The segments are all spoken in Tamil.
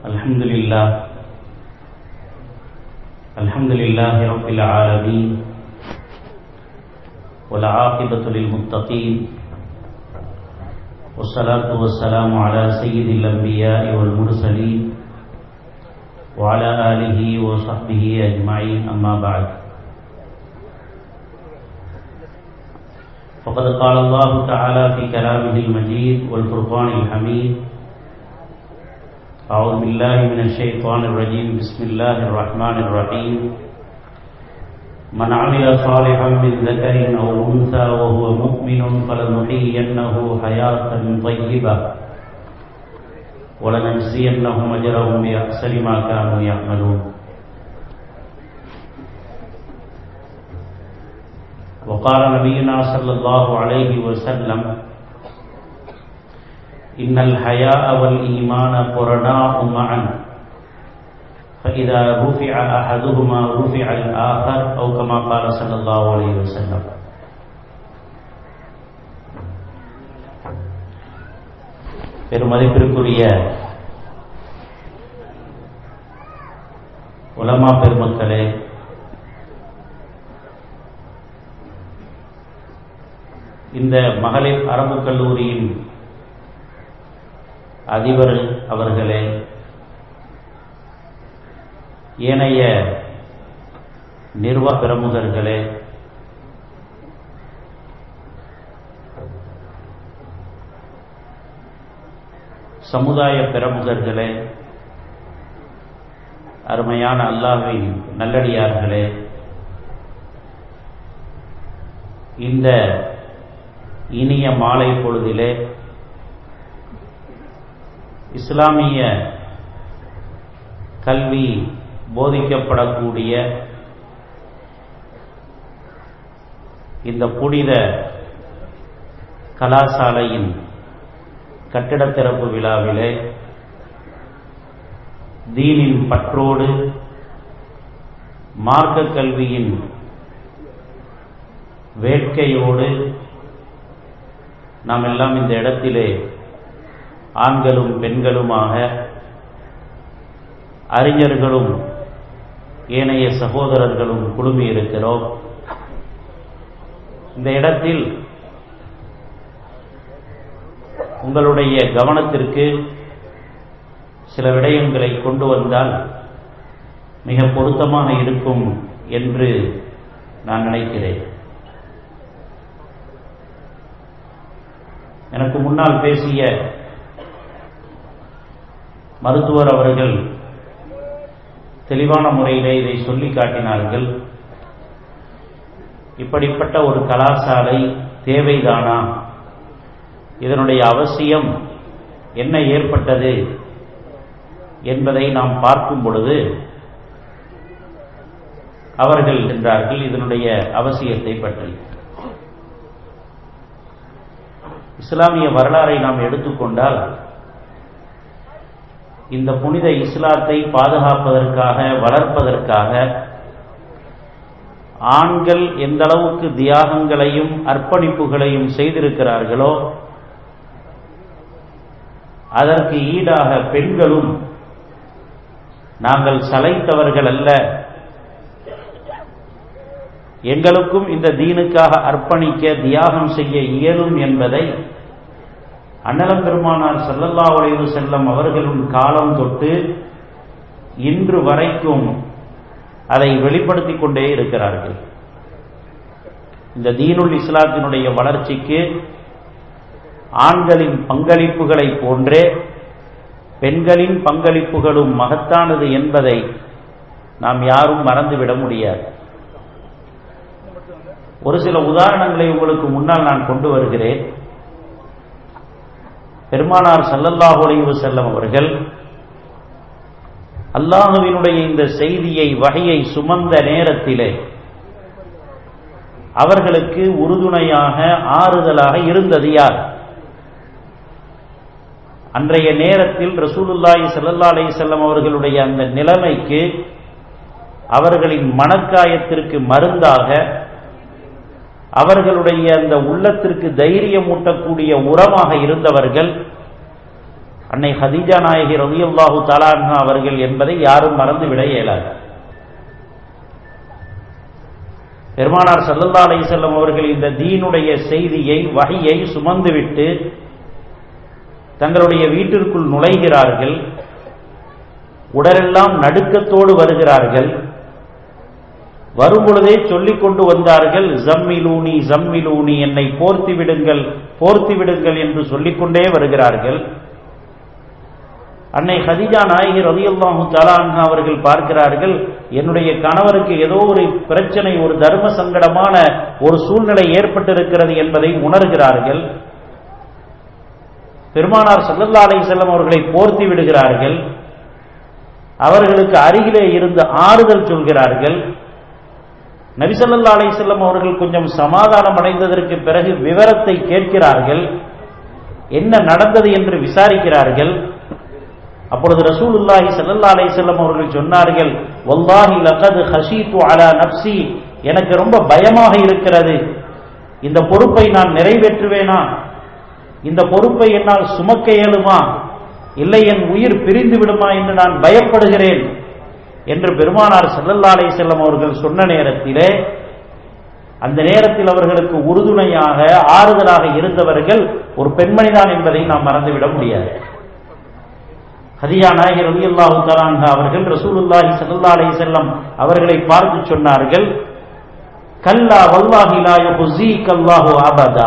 الحمد لله الحمد لله رب العالمين والعاقبة للمتقين والصلاة والسلام على سيد الأنبياء والمرسلين وعلى آله وصحبه أجمعين أما بعد فقد قال الله تعالى في كلامه المجيد والفرقان الحميد أعوذ بالله من الشيطان الرجيم بسم الله الرحمن الرحيم من عمل صالحا من ذكر أو أنثى وهو مؤمن فلنحيينه حياة طيبة ولنجزينهم أجرهم بأحسن ما كانوا يعملون وقال نبينا صلى الله عليه وسلم إن الحياء والإيمان قرناء معا فإذا رفع أحدهما رفع الآخر أو كما قال صلى الله عليه وسلم பெருமதிப்பிற்குரிய உலமா பெருமக்களே இந்த மகளிர் அரபு கல்லூரியின் அதிபர் அவர்களே ஏனைய நிர்வாக பிரமுகர்களே சமுதாய பிரமுகர்களே அருமையான அல்லாஹின் நல்லடியார்களே இந்த இனிய மாலை பொழுதிலே இஸ்லாமிய கல்வி போதிக்கப்படக்கூடிய இந்த புனித கலாசாலையின் கட்டிட திறப்பு விழாவிலே தீனின் பற்றோடு மார்க்க கல்வியின் வேட்கையோடு நாம் எல்லாம் இந்த இடத்திலே ஆண்களும் பெண்களுமாக அறிஞர்களும் ஏனைய சகோதரர்களும் குழுமி இருக்கிறோம் இந்த இடத்தில் உங்களுடைய கவனத்திற்கு சில விடயங்களை கொண்டு வந்தால் மிக பொருத்தமாக இருக்கும் என்று நான் நினைக்கிறேன் எனக்கு முன்னால் பேசிய மருத்துவர் அவர்கள் தெளிவான முறையிலே இதை சொல்லி காட்டினார்கள் இப்படிப்பட்ட ஒரு கலாசாலை தேவைதானா இதனுடைய அவசியம் என்ன ஏற்பட்டது என்பதை நாம் பார்க்கும் பொழுது அவர்கள் என்றார்கள் இதனுடைய அவசியத்தை பற்றி இஸ்லாமிய வரலாறை நாம் எடுத்துக்கொண்டால் இந்த புனித இஸ்லாத்தை பாதுகாப்பதற்காக வளர்ப்பதற்காக ஆண்கள் எந்த அளவுக்கு தியாகங்களையும் அர்ப்பணிப்புகளையும் செய்திருக்கிறார்களோ அதற்கு ஈடாக பெண்களும் நாங்கள் சளைத்தவர்கள் அல்ல எங்களுக்கும் இந்த தீனுக்காக அர்ப்பணிக்க தியாகம் செய்ய இயலும் என்பதை அன்னலம் பெருமானார் செல்லல்லா உழைவு செல்லம் அவர்களும் காலம் தொட்டு இன்று வரைக்கும் அதை வெளிப்படுத்திக் கொண்டே இருக்கிறார்கள் இந்த தீனுல் இஸ்லாத்தினுடைய வளர்ச்சிக்கு ஆண்களின் பங்களிப்புகளை போன்றே பெண்களின் பங்களிப்புகளும் மகத்தானது என்பதை நாம் யாரும் மறந்துவிட முடியாது ஒரு சில உதாரணங்களை உங்களுக்கு முன்னால் நான் கொண்டு வருகிறேன் பெருமானார் சல்லல்லாஹு அலைவு செல்லம் அவர்கள் அல்லாஹுவினுடைய இந்த செய்தியை வகையை சுமந்த நேரத்திலே அவர்களுக்கு உறுதுணையாக ஆறுதலாக இருந்தது யார் அன்றைய நேரத்தில் ரசூலுல்லாஹி ஸல்லல்லாஹு அலைஹி வஸல்லம் அவர்களுடைய அந்த நிலைமைக்கு அவர்களின் மனக்காயத்திற்கு மருந்தாக அவர்களுடைய அந்த உள்ளத்திற்கு தைரியமூட்டக்கூடிய உரமாக இருந்தவர்கள் அன்னை ஹதீஜா நாயகி ரவியல்லாஹு தலான்ஹா அவர்கள் என்பதை யாரும் மறந்துவிட இயலாது பெருமானார் சல்லல்லா அலைஹிஸ்ஸல்லம் அவர்கள் இந்த தீனுடைய செய்தியை வகையை சுமந்துவிட்டு தங்களுடைய வீட்டிற்குள் நுழைகிறார்கள் உடலெல்லாம் நடுக்கத்தோடு வருகிறார்கள் வரும்பொழுதே சொல்லிக் கொண்டு வந்தார்கள் ஜம்மிலூனி ஜம்மிலூனி என்னை போர்த்தி விடுங்கள் போர்த்தி விடுங்கள் என்று சொல்லிக்கொண்டே வருகிறார்கள் அன்னை ஹதிஜா நாயகி ரதியுல்லாஹு தலான் அவர்கள் பார்க்கிறார்கள் என்னுடைய கணவருக்கு ஏதோ ஒரு பிரச்சனை ஒரு தர்ம சங்கடமான ஒரு சூழ்நிலை ஏற்பட்டிருக்கிறது என்பதை உணர்கிறார்கள் பெருமானார் சல்லல்லா அலை செல்லம் அவர்களை போர்த்தி விடுகிறார்கள் அவர்களுக்கு அருகிலே இருந்து ஆறுதல் சொல்கிறார்கள் நபிசல்லா அலை செல்லம் அவர்கள் கொஞ்சம் சமாதானம் அடைந்ததற்கு பிறகு விவரத்தை கேட்கிறார்கள் என்ன நடந்தது என்று விசாரிக்கிறார்கள் அப்பொழுது ரசூலுல்லாஹி சல்லல்லா அலை செல்லம் அவர்கள் சொன்னார்கள் வல்லாஹி லகது ஹஷீத்து அலா நப்சி எனக்கு ரொம்ப பயமாக இருக்கிறது இந்த பொறுப்பை நான் நிறைவேற்றுவேனா இந்த பொறுப்பை என்னால் சுமக்க இயலுமா இல்லை என் உயிர் பிரிந்து விடுமா என்று நான் பயப்படுகிறேன் என்று பெருமானார் செல்லல்லா அலை செல்லம் அவர்கள் சொன்ன நேரத்திலே அந்த நேரத்தில் அவர்களுக்கு உறுதுணையாக ஆறுதலாக இருந்தவர்கள் ஒரு பெண்மணிதான் என்பதை நாம் மறந்துவிட முடியாது ஹதியா நாயகர் ரவி அல்லாஹு தலான்ஹா அவர்கள் ரசூலுல்லாஹி சல்லா அலை செல்லம் அவர்களை பார்த்து சொன்னார்கள் கல்லா வல்லாஹிலா கல்லாஹு அபதா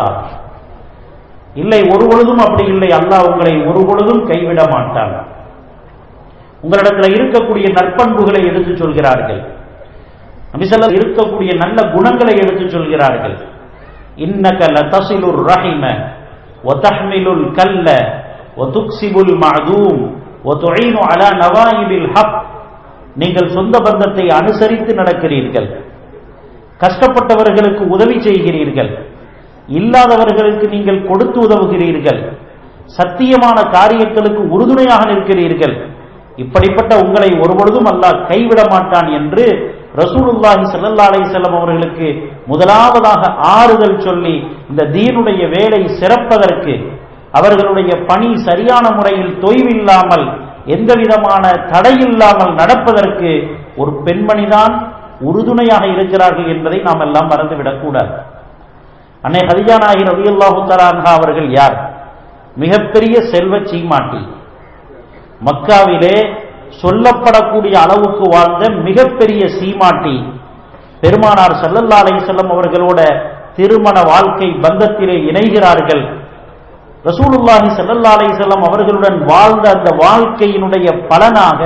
இல்லை ஒரு பொழுதும் அப்படி இல்லை அல்லாஹ் உங்களை ஒரு பொழுதும் கைவிட மாட்டான் உங்களிடத்தில் இருக்கக்கூடிய நற்பண்புகளை எடுத்து சொல்கிறார்கள் நபிசல்ல இருக்கக்கூடிய நல்ல குணங்களை எடுத்து சொல்கிறார்கள் இன்னக லதசிலுர் ரஹிம வதஹ்மிலுல் கல்ல வதுக்சிபுல் மஅதூம் வதுஈனு அலா நவாயிபில் ஹக் நீங்கள் சொந்த பந்தத்தை அனுசரித்து நடக்கிறீர்கள் கஷ்டப்பட்டவர்களுக்கு உதவி செய்கிறீர்கள் இல்லாதவர்களுக்கு நீங்கள் கொடுத்து உதவுகிறீர்கள் சத்தியமான காரியங்களுக்கு உறுதுணையாக நிற்கிறீர்கள் இப்படிப்பட்ட உங்களை ஒருபொழுதும் அல்லாஹ் கைவிட மாட்டான் என்று ரசூலுல்லாஹி சல்லா அலை செல்லம் அவர்களுக்கு முதலாவதாக ஆறுதல் சொல்லி இந்த தீனுடைய வேலை சிறப்பதற்கு அவர்களுடைய பணி சரியான முறையில் தொய்வில்லாமல் எந்த விதமான தடையில்லாமல் நடப்பதற்கு ஒரு பெண்மணிதான் உறுதுணையாக இருக்கிறார்கள் என்பதை நாம் எல்லாம் மறந்துவிடக்கூடாது அன்னை ஹதிஜா நாயகி ரவி அல்லாஹு தலான்ஹா அவர்கள் யார் மிகப்பெரிய செல்வ சீமாட்டி மக்காவிலே சொல்லப்படக்கூடிய அளவுக்கு வாழ்ந்த மிகப்பெரிய சீமாட்டி பெருமானார் சல்லல்லா அலை செல்லம் அவர்களோட திருமண வாழ்க்கை பந்தத்திலே இணைகிறார்கள் ரசூலுல்லாஹி சல்லல்லா அலை செல்லம் அவர்களுடன் வாழ்ந்த அந்த வாழ்க்கையினுடைய பலனாக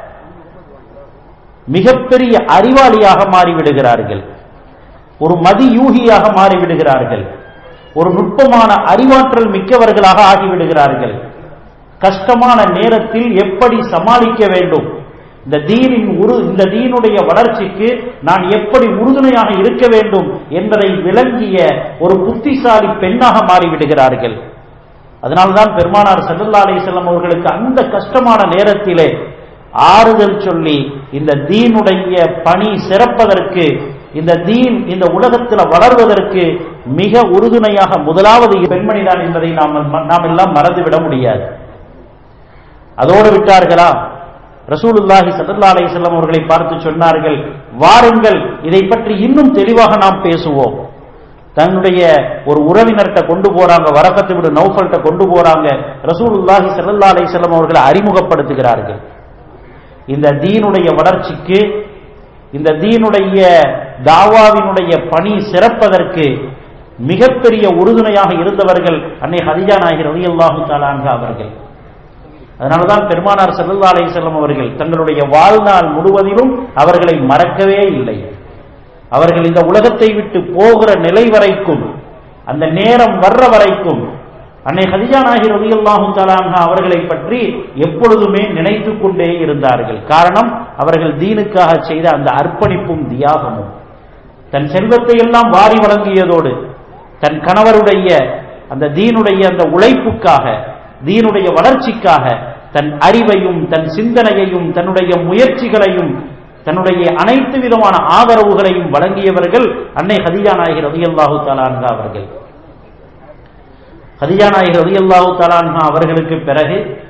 மிகப்பெரிய அறிவாளியாக மாறிவிடுகிறார்கள் ஒரு மதியூகியாக மாறிவிடுகிறார்கள் ஒரு நுட்பமான அறிவாற்றல் மிக்கவர்களாக ஆகிவிடுகிறார்கள் கஷ்டமான நேரத்தில் எப்படி சமாளிக்க வேண்டும் இந்த தீனின் உரு இந்த தீனுடைய வளர்ச்சிக்கு நான் எப்படி உறுதுணையாக இருக்க வேண்டும் என்பதை விளங்கிய ஒரு புத்திசாலி பெண்ணாக மாறிவிடுகிறார்கள் அதனால்தான் பெருமானார் சல்லல்லா அலி செல்லம் அவர்களுக்கு அந்த கஷ்டமான நேரத்திலே ஆறுதல் சொல்லி இந்த தீனுடைய பணி சிறப்பதற்கு இந்த தீன் இந்த உலகத்தில் வளர்வதற்கு மிக உறுதுணையாக முதலாவது பெண்மணிதான் என்பதை நாம் நாம் எல்லாம் மறந்துவிட முடியாது அதோடு விட்டார்களா ரசூலுல்லாஹி சல்லா அலை செல்லம் அவர்களை பார்த்து சொன்னார்கள் வாருங்கள் இதை பற்றி இன்னும் தெளிவாக நாம் பேசுவோம் தன்னுடைய ஒரு உறவினர்கிட்ட கொண்டு போறாங்க வரக்கத்து விடு நௌஃபல்கிட்ட கொண்டு போறாங்க ரசூலுல்லாஹி சல்லா அலை செல்லம் அவர்களை அறிமுகப்படுத்துகிறார்கள் இந்த தீனுடைய வளர்ச்சிக்கு இந்த தீனுடைய தாவாவினுடைய பணி சிறப்பதற்கு மிகப்பெரிய உறுதுணையாக இருந்தவர்கள் அன்னை ஹதிஜா நாயகர் ரவி அல்லாஹு தாலான்கா அவர்கள் அதனாலதான் பெருமானார் செல்லல்லா அலை செல்லம் அவர்கள் தங்களுடைய வாழ்நாள் முழுவதிலும் அவர்களை மறக்கவே இல்லை அவர்கள் இந்த உலகத்தை விட்டு போகிற நிலை வரைக்கும் அந்த நேரம் வர்ற வரைக்கும் அன்னை ஹதிஜா நாயகி ரவி அல்லாஹு தாலான்ஹா அவர்களை பற்றி எப்பொழுதுமே நினைத்து கொண்டே இருந்தார்கள் காரணம் அவர்கள் தீனுக்காக செய்த அந்த அர்ப்பணிப்பும் தியாகமும் தன் செல்வத்தை எல்லாம் வாரி வழங்கியதோடு தன் கணவருடைய அந்த தீனுடைய அந்த உழைப்புக்காக தீனுடைய வளர்ச்சிக்காக தன் அறிவையும் தன் சிந்தனையையும் தன்னுடைய முயற்சிகளையும் தன்னுடைய அனைத்து விதமான ஆதரவுகளையும் வழங்கியவர்கள் அன்னை ஹதிஜா நாயகி ரவி அல்லாஹு தாலான்ஹா அவர்கள் ஹதிஜா நாயகர் ரவி அல்லாஹு தாலான்ஹா அவர்களுக்கு பிறகு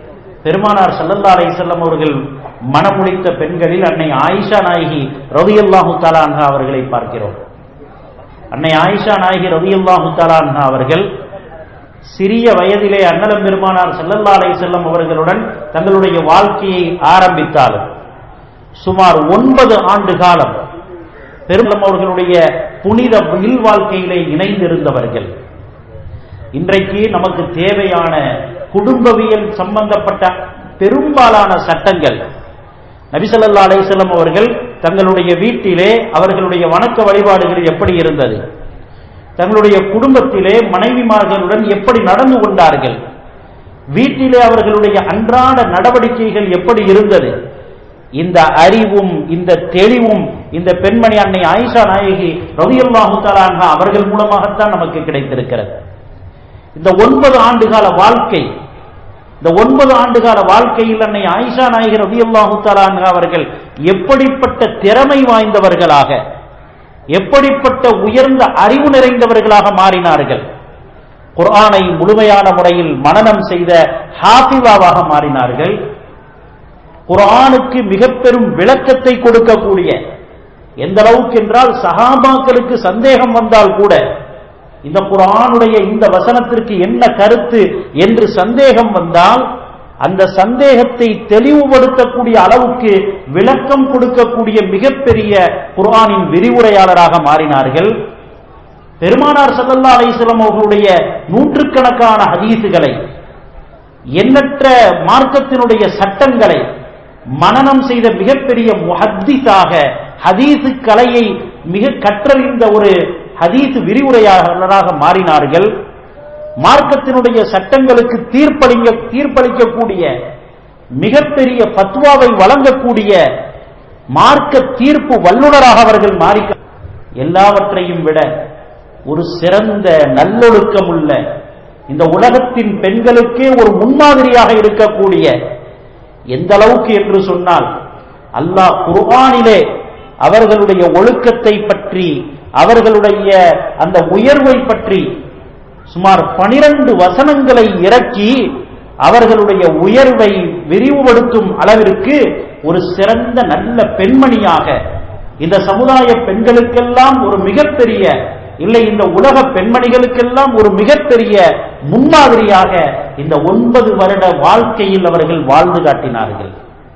பெருமானார் சல்லல்லா அலைஹிஸ்ஸல்லம் அவர்கள் மனமுடித்த பெண்களில் அன்னை ஆயிஷா நாயகி ரவியல்லாஹு தாலான்ஹா அவர்களை பார்க்கிறோம் அன்னை ஆயிஷா நாயகி ரவியல்லாஹு தாலான்ஹா அவர்கள் சிறிய வயதிலே அன்னலம் பெருமானார் சல்லல்லா அலைஹிஸ்ஸல்லம் அவர்களுடன் தங்களுடைய வாழ்க்கையை ஆரம்பித்தாலும் சுமார் ஒன்பது ஆண்டு காலம் பெருமளம் அவர்களுடைய புனித இல் வாழ்க்கையிலே இணைந்திருந்தவர்கள் இன்றைக்கு நமக்கு தேவையான குடும்பவியல் சம்பந்தப்பட்ட பெரும்பாலான சட்டங்கள் நபிசல்லா அலைசல்லம் அவர்கள் தங்களுடைய வீட்டிலே அவர்களுடைய வணக்க வழிபாடுகள் எப்படி இருந்தது தங்களுடைய குடும்பத்திலே மனைவிமார்களுடன் எப்படி நடந்து கொண்டார்கள் வீட்டிலே அவர்களுடைய அன்றாட நடவடிக்கைகள் எப்படி இருந்தது இந்த அறிவும் இந்த தெளிவும் இந்த பெண்மணி அன்னை ஆயிஷா நாயகி ரவியல்லாஹு தலான்ஹா அவர்கள் மூலமாகத்தான் நமக்கு கிடைத்திருக்கிறது இந்த ஒன்பது ஆண்டுகால வாழ்க்கை இந்த ஒன்பது ஆண்டுகால வாழ்க்கையில் அன்னை ஆயிஷா நாயகி ரவியல்லாஹு தலான்ஹா அவர்கள் எப்படிப்பட்ட திறமை வாய்ந்தவர்களாக எப்படிப்பட்ட உயர்ந்த அறிவு நிறைந்தவர்களாக மாறினார்கள் குர்ஆனை முழுமையான முறையில் மனனம் செய்த ஹாஃபிவாவாக மாறினார்கள் குர்ஆனுக்கு மிக பெரும் விளக்கத்தை கொடுக்கக்கூடிய எந்த அளவுக்கு என்றால் சஹாபாக்களுக்கு சந்தேகம் வந்தால் கூட இந்த குர்ஆனுடைய இந்த வசனத்திற்கு என்ன கருத்து என்று சந்தேகம் வந்தால் அந்த சந்தேகத்தை தெளிவுபடுத்தக்கூடிய அளவுக்கு விளக்கம் கொடுக்கக்கூடிய மிகப்பெரிய குர்ஆனின் விரிவுரையாளராக மாறினார்கள் பெருமானார் சல்லல்லா அலிஸ்லாம் அவர்களுடைய நூற்றுக்கணக்கான ஹதீசுகளை எண்ணற்ற மார்க்கத்தினுடைய சட்டங்களை மனனம் செய்த மிகப்பெரிய முஹத்திஸாக ஹதீசு கலையை மிக கற்றறிந்த ஒரு ஹதீசு விரிவுரையாளராக மாறினார்கள் மார்க்கத்தினுடைய சட்டங்களுக்கு தீர்ப்பளிக்க தீர்ப்பளிக்கக்கூடிய மிகப்பெரிய பத்வாவை வழங்கக்கூடிய மார்க்க தீர்ப்பு வல்லுநராக அவர்கள் மாறி எல்லாவற்றையும் விட ஒரு சிறந்த நல்லொழுக்கம் உள்ள இந்த உலகத்தின் பெண்களுக்கே ஒரு முன்மாதிரியாக இருக்கக்கூடிய எந்த அளவுக்கு என்று சொன்னால் அல்லாஹ் குர்ஆனிலே அவர்களுடைய ஒழுக்கத்தை பற்றி அவர்களுடைய அந்த உயர்வை பற்றி சுமார் பனிரெண்டு வசனங்களை இறக்கி அவர்களுடைய உயர்வை விரிவுபடுத்தும் அளவிற்கு ஒரு சிறந்த நல்ல பெண்மணியாக இந்த சமுதாய பெண்களுக்கெல்லாம் ஒரு மிகப்பெரிய இல்லை இந்த உலக பெண்மணிகளுக்கெல்லாம் ஒரு மிகப்பெரிய முன்மாதிரியாக இந்த ஒன்பது வருட வாழ்க்கையில் அவர்கள் வாழ்ந்து காட்டினார்கள்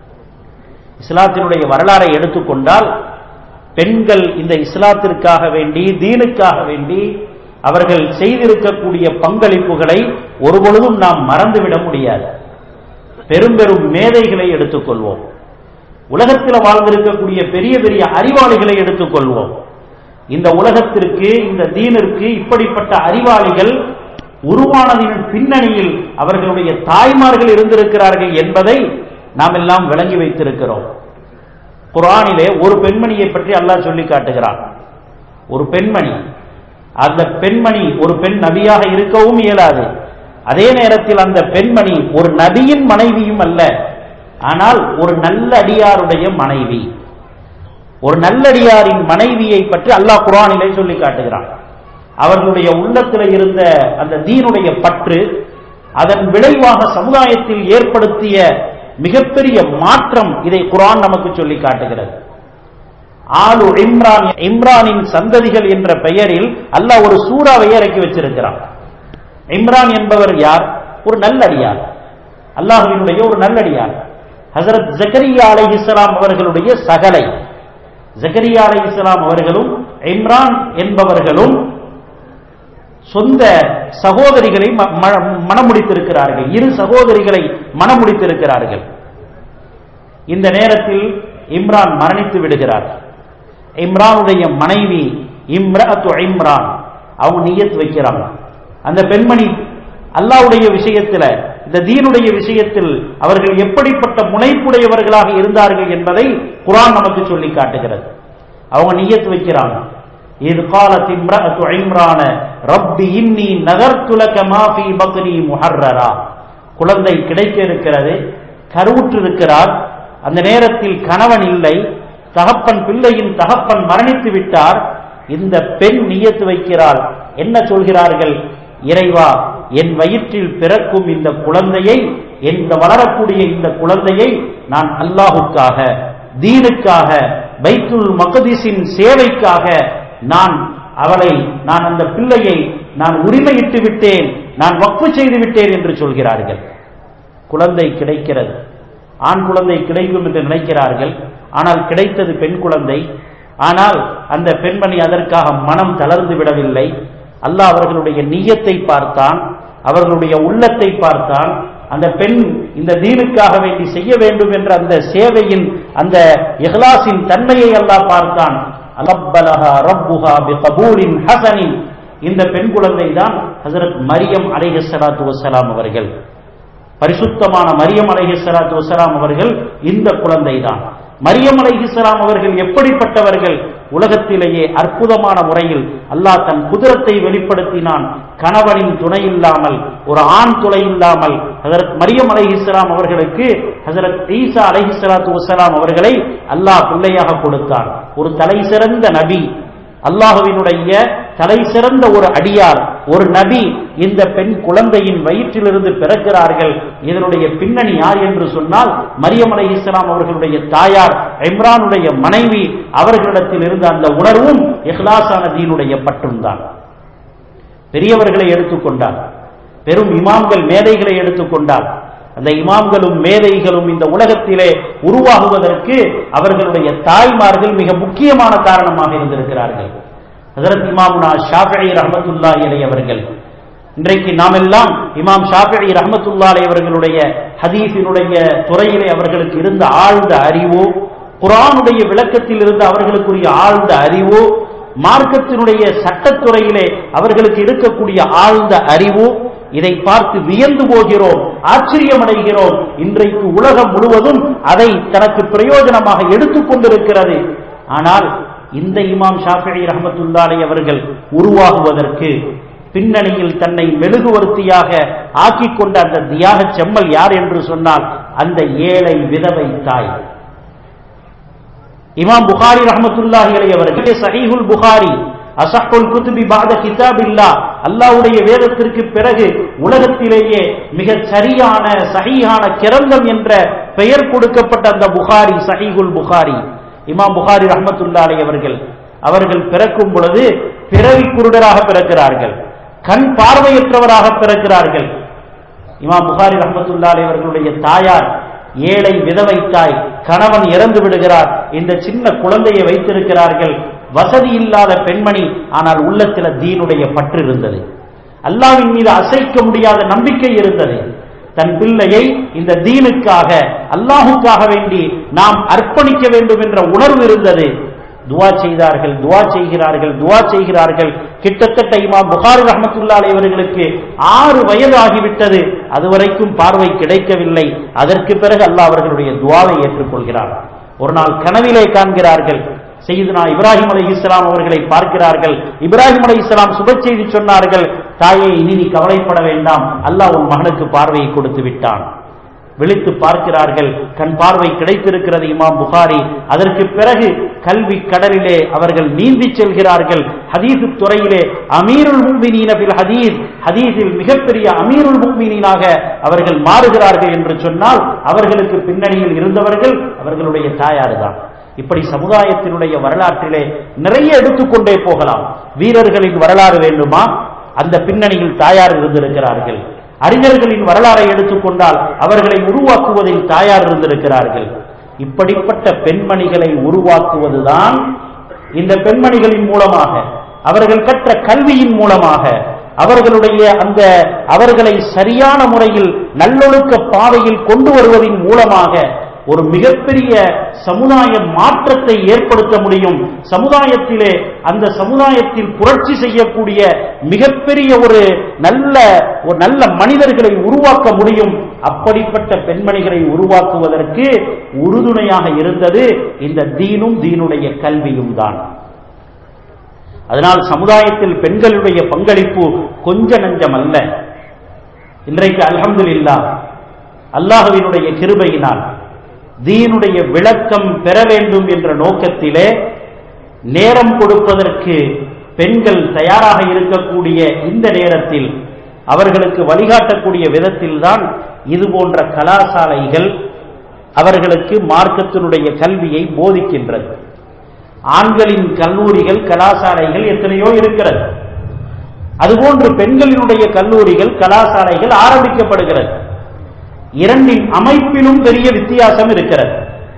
இஸ்லாத்தினுடைய வரலாறை எடுத்துக்கொண்டால் பெண்கள் இந்த இஸ்லாத்திற்காக வேண்டி தீனுக்காக வேண்டி அவர்கள் செய்திருக்கக்கூடிய பங்களிப்புகளை ஒருபொழுதும் நாம் மறந்துவிட முடியாது பெரும் பெரும் மேதைகளை எடுத்துக்கொள்வோம் உலகத்தில் வாழ்ந்திருக்கக்கூடிய பெரிய பெரிய அறிவாளிகளை எடுத்துக்கொள்வோம் இந்த உலகத்திற்கு இந்த தீனிற்கு இப்படிப்பட்ட அறிவாளிகள் உருவானதின் பின்னணியில் அவர்களுடைய தாய்மார்கள் இருந்திருக்கிறார்கள் என்பதை நாம் எல்லாம் விளங்கி வைத்திருக்கிறோம் குரானிலே ஒரு பெண்மணியை பற்றி அல்லாஹ் சொல்லி காட்டுகிறான் ஒரு பெண்மணி அந்த பெண்மணி ஒரு பெண் நபியாக இருக்கவும் இயலாது அதே நேரத்தில் அந்த பெண்மணி ஒரு நபியின் மனைவியும் அல்ல ஆனால் ஒரு நல்ல அடியாருடைய மனைவி ஒரு நல்லடியாரின் மனைவியை பற்றி அல்லாஹ் குரானிலே சொல்லி காட்டுகிறான் அவர்களுடைய உள்ளத்தில் இருந்த அந்த தீனுடைய பற்று அதன் விளைவாக சமுதாயத்தில் ஏற்படுத்திய மிகப்பெரிய மாற்றம் இதை குரான் நமக்கு சொல்லி காட்டுகிறது ஆலு இம்ரான் இம்ரானின் சந்ததிகள் என்ற பெயரில் அல்லாஹ் ஒரு சூறாவை இறக்கி வச்சிருக்கிறான் இம்ரான் என்பவர் யார் ஒரு நல்லடியார் அல்லாஹுவினுடைய ஒரு நல்லடியார் ஹசரத் ஜக்கரியா அலை இஸ்லாம் அவர்களுடைய சகலை ஜக்கரியா அலை இஸ்லாம் அவர்களும் இம்ரான் என்பவர்களும் சொந்த சகோதரிகளை மனமுடித்திருக்கிறார்கள் இரு சகோதரிகளை மனமுடித்திருக்கிறார்கள் இந்த நேரத்தில் இம்ரான் மரணித்து விடுகிறார் இம்ரானுடைய மனைவி இம்ரத்து இம்ரான் அவங்க நியத் வைக்கிறாங்க அந்த பெண்மணி அல்லாவுடைய விஷயத்தில் இந்த தீனுடைய விஷயத்தில் அவர்கள் எப்படிப்பட்ட முனைப்புடையவர்களாக இருந்தார்கள் என்பதை குரான் நமக்கு சொல்லி காட்டுகிறது அவங்க நியத் வைக்கிறாங்க இது காலத் இம்ரஅத்து இம்ரான ரப்பி இன்னி நகர்த்துலக மாஃபி பக்ரி முஹர்ரரா குழந்தை கிடைக்க இருக்கிறது கருவுற்று இருக்கிறார் அந்த நேரத்தில் கணவன் இல்லை தகப்பன் பிள்ளையின் தகப்பன் மரணித்து விட்டார் இந்த பெண் நியத்து வைக்கிறாள் என்ன சொல்கிறார்கள் இறைவா என் வயிற்றில் பிறக்கும் இந்த குழந்தையை இந்த வளரக்கூடிய இந்த குழந்தையை நான் அல்லாஹுக்காக தீனுக்காக பைத்துல் மகதிஸின் சேவைக்காக நான் அவளை நான் அந்த பிள்ளையை நான் உரிமையிட்டு விட்டேன் நான் வக்ஃபு செய்து விட்டேன் என்று சொல்கிறார்கள் குழந்தை கிடைக்கிறது ஆண் குழந்தை கிடைக்கும் என்று நினைக்கிறார்கள் ஆனால் கிடைத்தது பெண் குழந்தை ஆனால் அந்த பெண்மணி அதற்காக மனம் தளர்ந்து விடவில்லை அல்லாஹ் அவர்களுடைய நீயத்தை பார்த்தான் அவர்களுடைய உள்ளத்தை பார்த்தான் அந்த பெண் இந்த தீனுக்காக வேண்டி செய்ய வேண்டும் என்ற அந்த சேவையின் அந்த இஹ்லாஸின் தன்மையை அல்லாஹ் பார்த்தான் அலப்பலஹா ரப்புஹா பிகபூலின் ஹசனின் இந்த பெண் குழந்தை தான் ஹசரத் மரியம் அலைஹிஸ்ஸலாத்து வசலாம் அவர்கள் பரிசுத்தமான மரியம் அலைஹிஸ்ஸலாத்து வசலாம் அவர்கள் இந்த குழந்தை தான் மரியம் அலைஹிஸ்ஸலாம் அவர்கள் எப்படிப்பட்டவர்கள் உலகத்திலேயே அற்புதமான முறையில் அல்லாஹ் தன் குதிரத்தை வெளிப்படுத்தினான் கணவனின் துணை இல்லாமல் ஒரு ஆண் துணை இல்லாமல் ஹசரத் மரியம் அலைஹிஸ்ஸலாம் அவர்களுக்கு ஹசரத் ஈசா அலைஹிஸ்ஸலாத்து வசலாம் அவர்களை அல்லாஹ் பிள்ளையாக கொடுத்தான் ஒரு தலை சிறந்த நபி அல்லாஹுவினுடைய தலை சிறந்த ஒரு அடியார் ஒரு நபி இந்த பெண் குழந்தையின் வயிற்றிலிருந்து பிறக்கிறார்கள் இதனுடைய பின்னணி யார் என்று சொன்னால் மரியம் அலை இஸ்லாம் அவர்களுடைய தாயார் இம்ரானுடைய மனைவி அவர்களிடத்தில் இருந்த அந்த உணர்வும் இஹ்லாசான தீனுடைய பற்றும் தான் பெரியவர்களை எடுத்துக்கொண்டார் பெரும் இமாம்கள் மேதைகளை எடுத்துக்கொண்டார் அந்த இமாம்களும் மேதைகளும் இந்த உலகத்திலே உருவாகுவதற்கு அவர்களுடைய தாய்மார்கள் மிக முக்கியமான காரணமாக இருந்திருக்கிறார்கள் ஹசரத் இமாமுனா ஷாஃபி ரஹமத்துல்லா இலை அவர்கள் இன்றைக்கு நாம் எல்லாம் இமாம் ஷாஃபி ரஹமத்துல்லா அலை அவர்களுடைய ஹதீஸினுடைய துறையிலே அவர்களுக்கு இருந்த ஆழ்ந்த அறிவோ குரானுடைய விளக்கத்தில் இருந்த அவர்களுக்குரிய ஆழ்ந்த அறிவோ மார்க்கத்தினுடைய சட்டத்துறையிலே அவர்களுக்கு இருக்கக்கூடிய ஆழ்ந்த அறிவோ இதை பார்த்து வியந்து போகிறோம் ஆச்சரியமடைகிறோம் இன்றைக்கு உலகம் முழுவதும் அதை தனக்கு பிரயோஜனமாக எடுத்துக்கொண்டிருக்கிறது ஆனால் இந்த இமாம் ஷாஃபி ரஹமத்துல்லாலை அவர்கள் உருவாகுவதற்கு பின்னணியில் தன்னை மெழுகுவர்த்தியாக ஆக்கிக் கொண்ட அந்த தியாக செம்மல் யார் என்று சொன்னால் அந்த ஏழை விதவை தாய் இமாம் புகாரி ரஹமத்துல்லாஹி அலை அவர்கள் சஹீஹுல் புகாரி அசஹுல் குத்துபி பாத கிதாபில்லா அல்லாவுடைய வேதத்திற்கு பிறகு உலகத்திலேயே மிக சரியான சஹீஹான கிரந்தம் என்ற பெயர் கொடுக்கப்பட்ட அந்த புகாரி சஹீஹுல் புகாரி இமாம் புகாரி ரஹமத்துல்லா அலை அவர்கள் அவர்கள் பிறக்கும் பொழுது பிறவி குருடராக பிறக்கிறார்கள் கண் பார்வையற்றவராக பிறக்கிறார்கள் இமாம் புகாரி ரஹமத்துல்லா அலை அவர்களுடைய தாயார் ஏழை விதவை தாய் கணவன் இறந்து விடுகிறார் இந்த சின்ன குழந்தையை வைத்திருக்கிறார்கள் வசதி இல்லாத பெண்மணி ஆனால் உள்ளத்தில் தீனுடைய பற்று இருந்தது அல்லாவின் மீது அசைக்க முடியாத நம்பிக்கை இருந்தது தன் பிள்ளையை இந்த தீனுக்காக அல்லாஹுக்காக வேண்டி நாம் அர்ப்பணிக்க வேண்டும் என்ற உணர்வு இருந்தது துவா செய்தார்கள் துவா செய்கிறார்கள் துவா செய்கிறார்கள் கிட்டத்தட்ட இமாம் புகாரி ரஹமத்துல்லா அவர்களுக்கு ஆறு வயது ஆகிவிட்டது அதுவரைக்கும் பார்வை கிடைக்கவில்லை அதற்கு பிறகு அல்லாஹ் அவர்களுடைய துவாவை ஏற்றுக்கொள்கிறார் ஒரு நாள் கனவிலே காண்கிறார்கள் செய்தனா இப்ராஹிம் அலி இஸ்லாம் அவர்களை பார்க்கிறார்கள் இப்ராஹிம் அலி இஸ்லாம் சுப செய்தி சொன்னார்கள் தாயை இனி நீ கவலைப்பட வேண்டாம் அல்லாஹ் உன் மகனுக்கு பார்வையை கொடுத்து விட்டான் விழித்து பார்க்கிறார்கள் கண் பார்வை கிடைத்திருக்கிறது இமாம் புகாரி அதற்கு பிறகு கல்வி கடலிலே அவர்கள் நீந்தி செல்கிறார்கள் ஹதீஸ் துறையிலே அமீருல் முக்மினீன பில் ஹதீஸ் ஹதீஸில் மிகப்பெரிய அமீருல் முக்மினீனாக அவர்கள் மாறுகிறார்கள் என்று சொன்னால் அவர்களுக்கு பின்னணியில் இருந்தவர்கள் அவர்களுடைய தாயார் தான் இப்படி சமுதாயத்தினுடைய வரலாற்றிலே நிறைய எடுத்துக்கொண்டே போகலாம் வீரர்களின் வரலாறு வேண்டுமா அந்த பின்னணியில் தாயார் இருந்திருக்கிறார்கள் அறிஞர்களின் வரலாறை எடுத்துக்கொண்டால் அவர்களை உருவாக்குவதில் தாயார் இருந்திருக்கிறார்கள் இப்படிப்பட்ட பெண்மணிகளை உருவாக்குவதுதான் இந்த பெண்மணிகளின் மூலமாக அவர்கள் கற்ற கல்வியின் மூலமாக அவர்களுடைய அந்த அவர்களை சரியான முறையில் நல்லொழுக்க பாதையில் கொண்டு வருவதின் மூலமாக ஒரு மிகப்பெரிய சமுதாய மாற்றத்தை ஏற்படுத்த முடியும் சமுதாயத்திலே அந்த சமுதாயத்தில் புரட்சி செய்யக்கூடிய மிகப்பெரிய ஒரு நல்ல ஒரு நல்ல மனிதர்களை உருவாக்க முடியும் அப்படிப்பட்ட பெண்மணிகளை உருவாக்குவதற்கு உறுதுணையாக இருந்தது இந்த தீனும் தீனுடைய கல்வியும் தான் அதனால் சமுதாயத்தில் பெண்களுடைய பங்களிப்பு கொஞ்ச நஞ்சம் அல்ல இன்றைக்கு அல்ஹம்துலில்லா அல்லாஹுவினுடைய கிருபையினால் தீனுடைய விளக்கம் பெற வேண்டும் என்ற நோக்கத்திலே நேரம் கொடுப்பதற்கு பெண்கள் தயாராக இருக்கக்கூடிய இந்த நேரத்தில் அவர்களுக்கு வழிகாட்டக்கூடிய விதத்தில்தான் இது போன்ற கலாசாலைகள் அவர்களுக்கு மார்க்கத்தினுடைய கல்வியை போதிக்கின்றது ஆண்களின் கல்லூரிகள் கலாசாலைகள் எத்தனையோ இருக்கிறது அதுபோன்று பெண்களினுடைய கல்லூரிகள் கலாசாலைகள் ஆரம்பிக்கப்படுகிறது இரண்டின் அமைப்பிலும் பெரிய வித்தியாசம் இருக்கிறது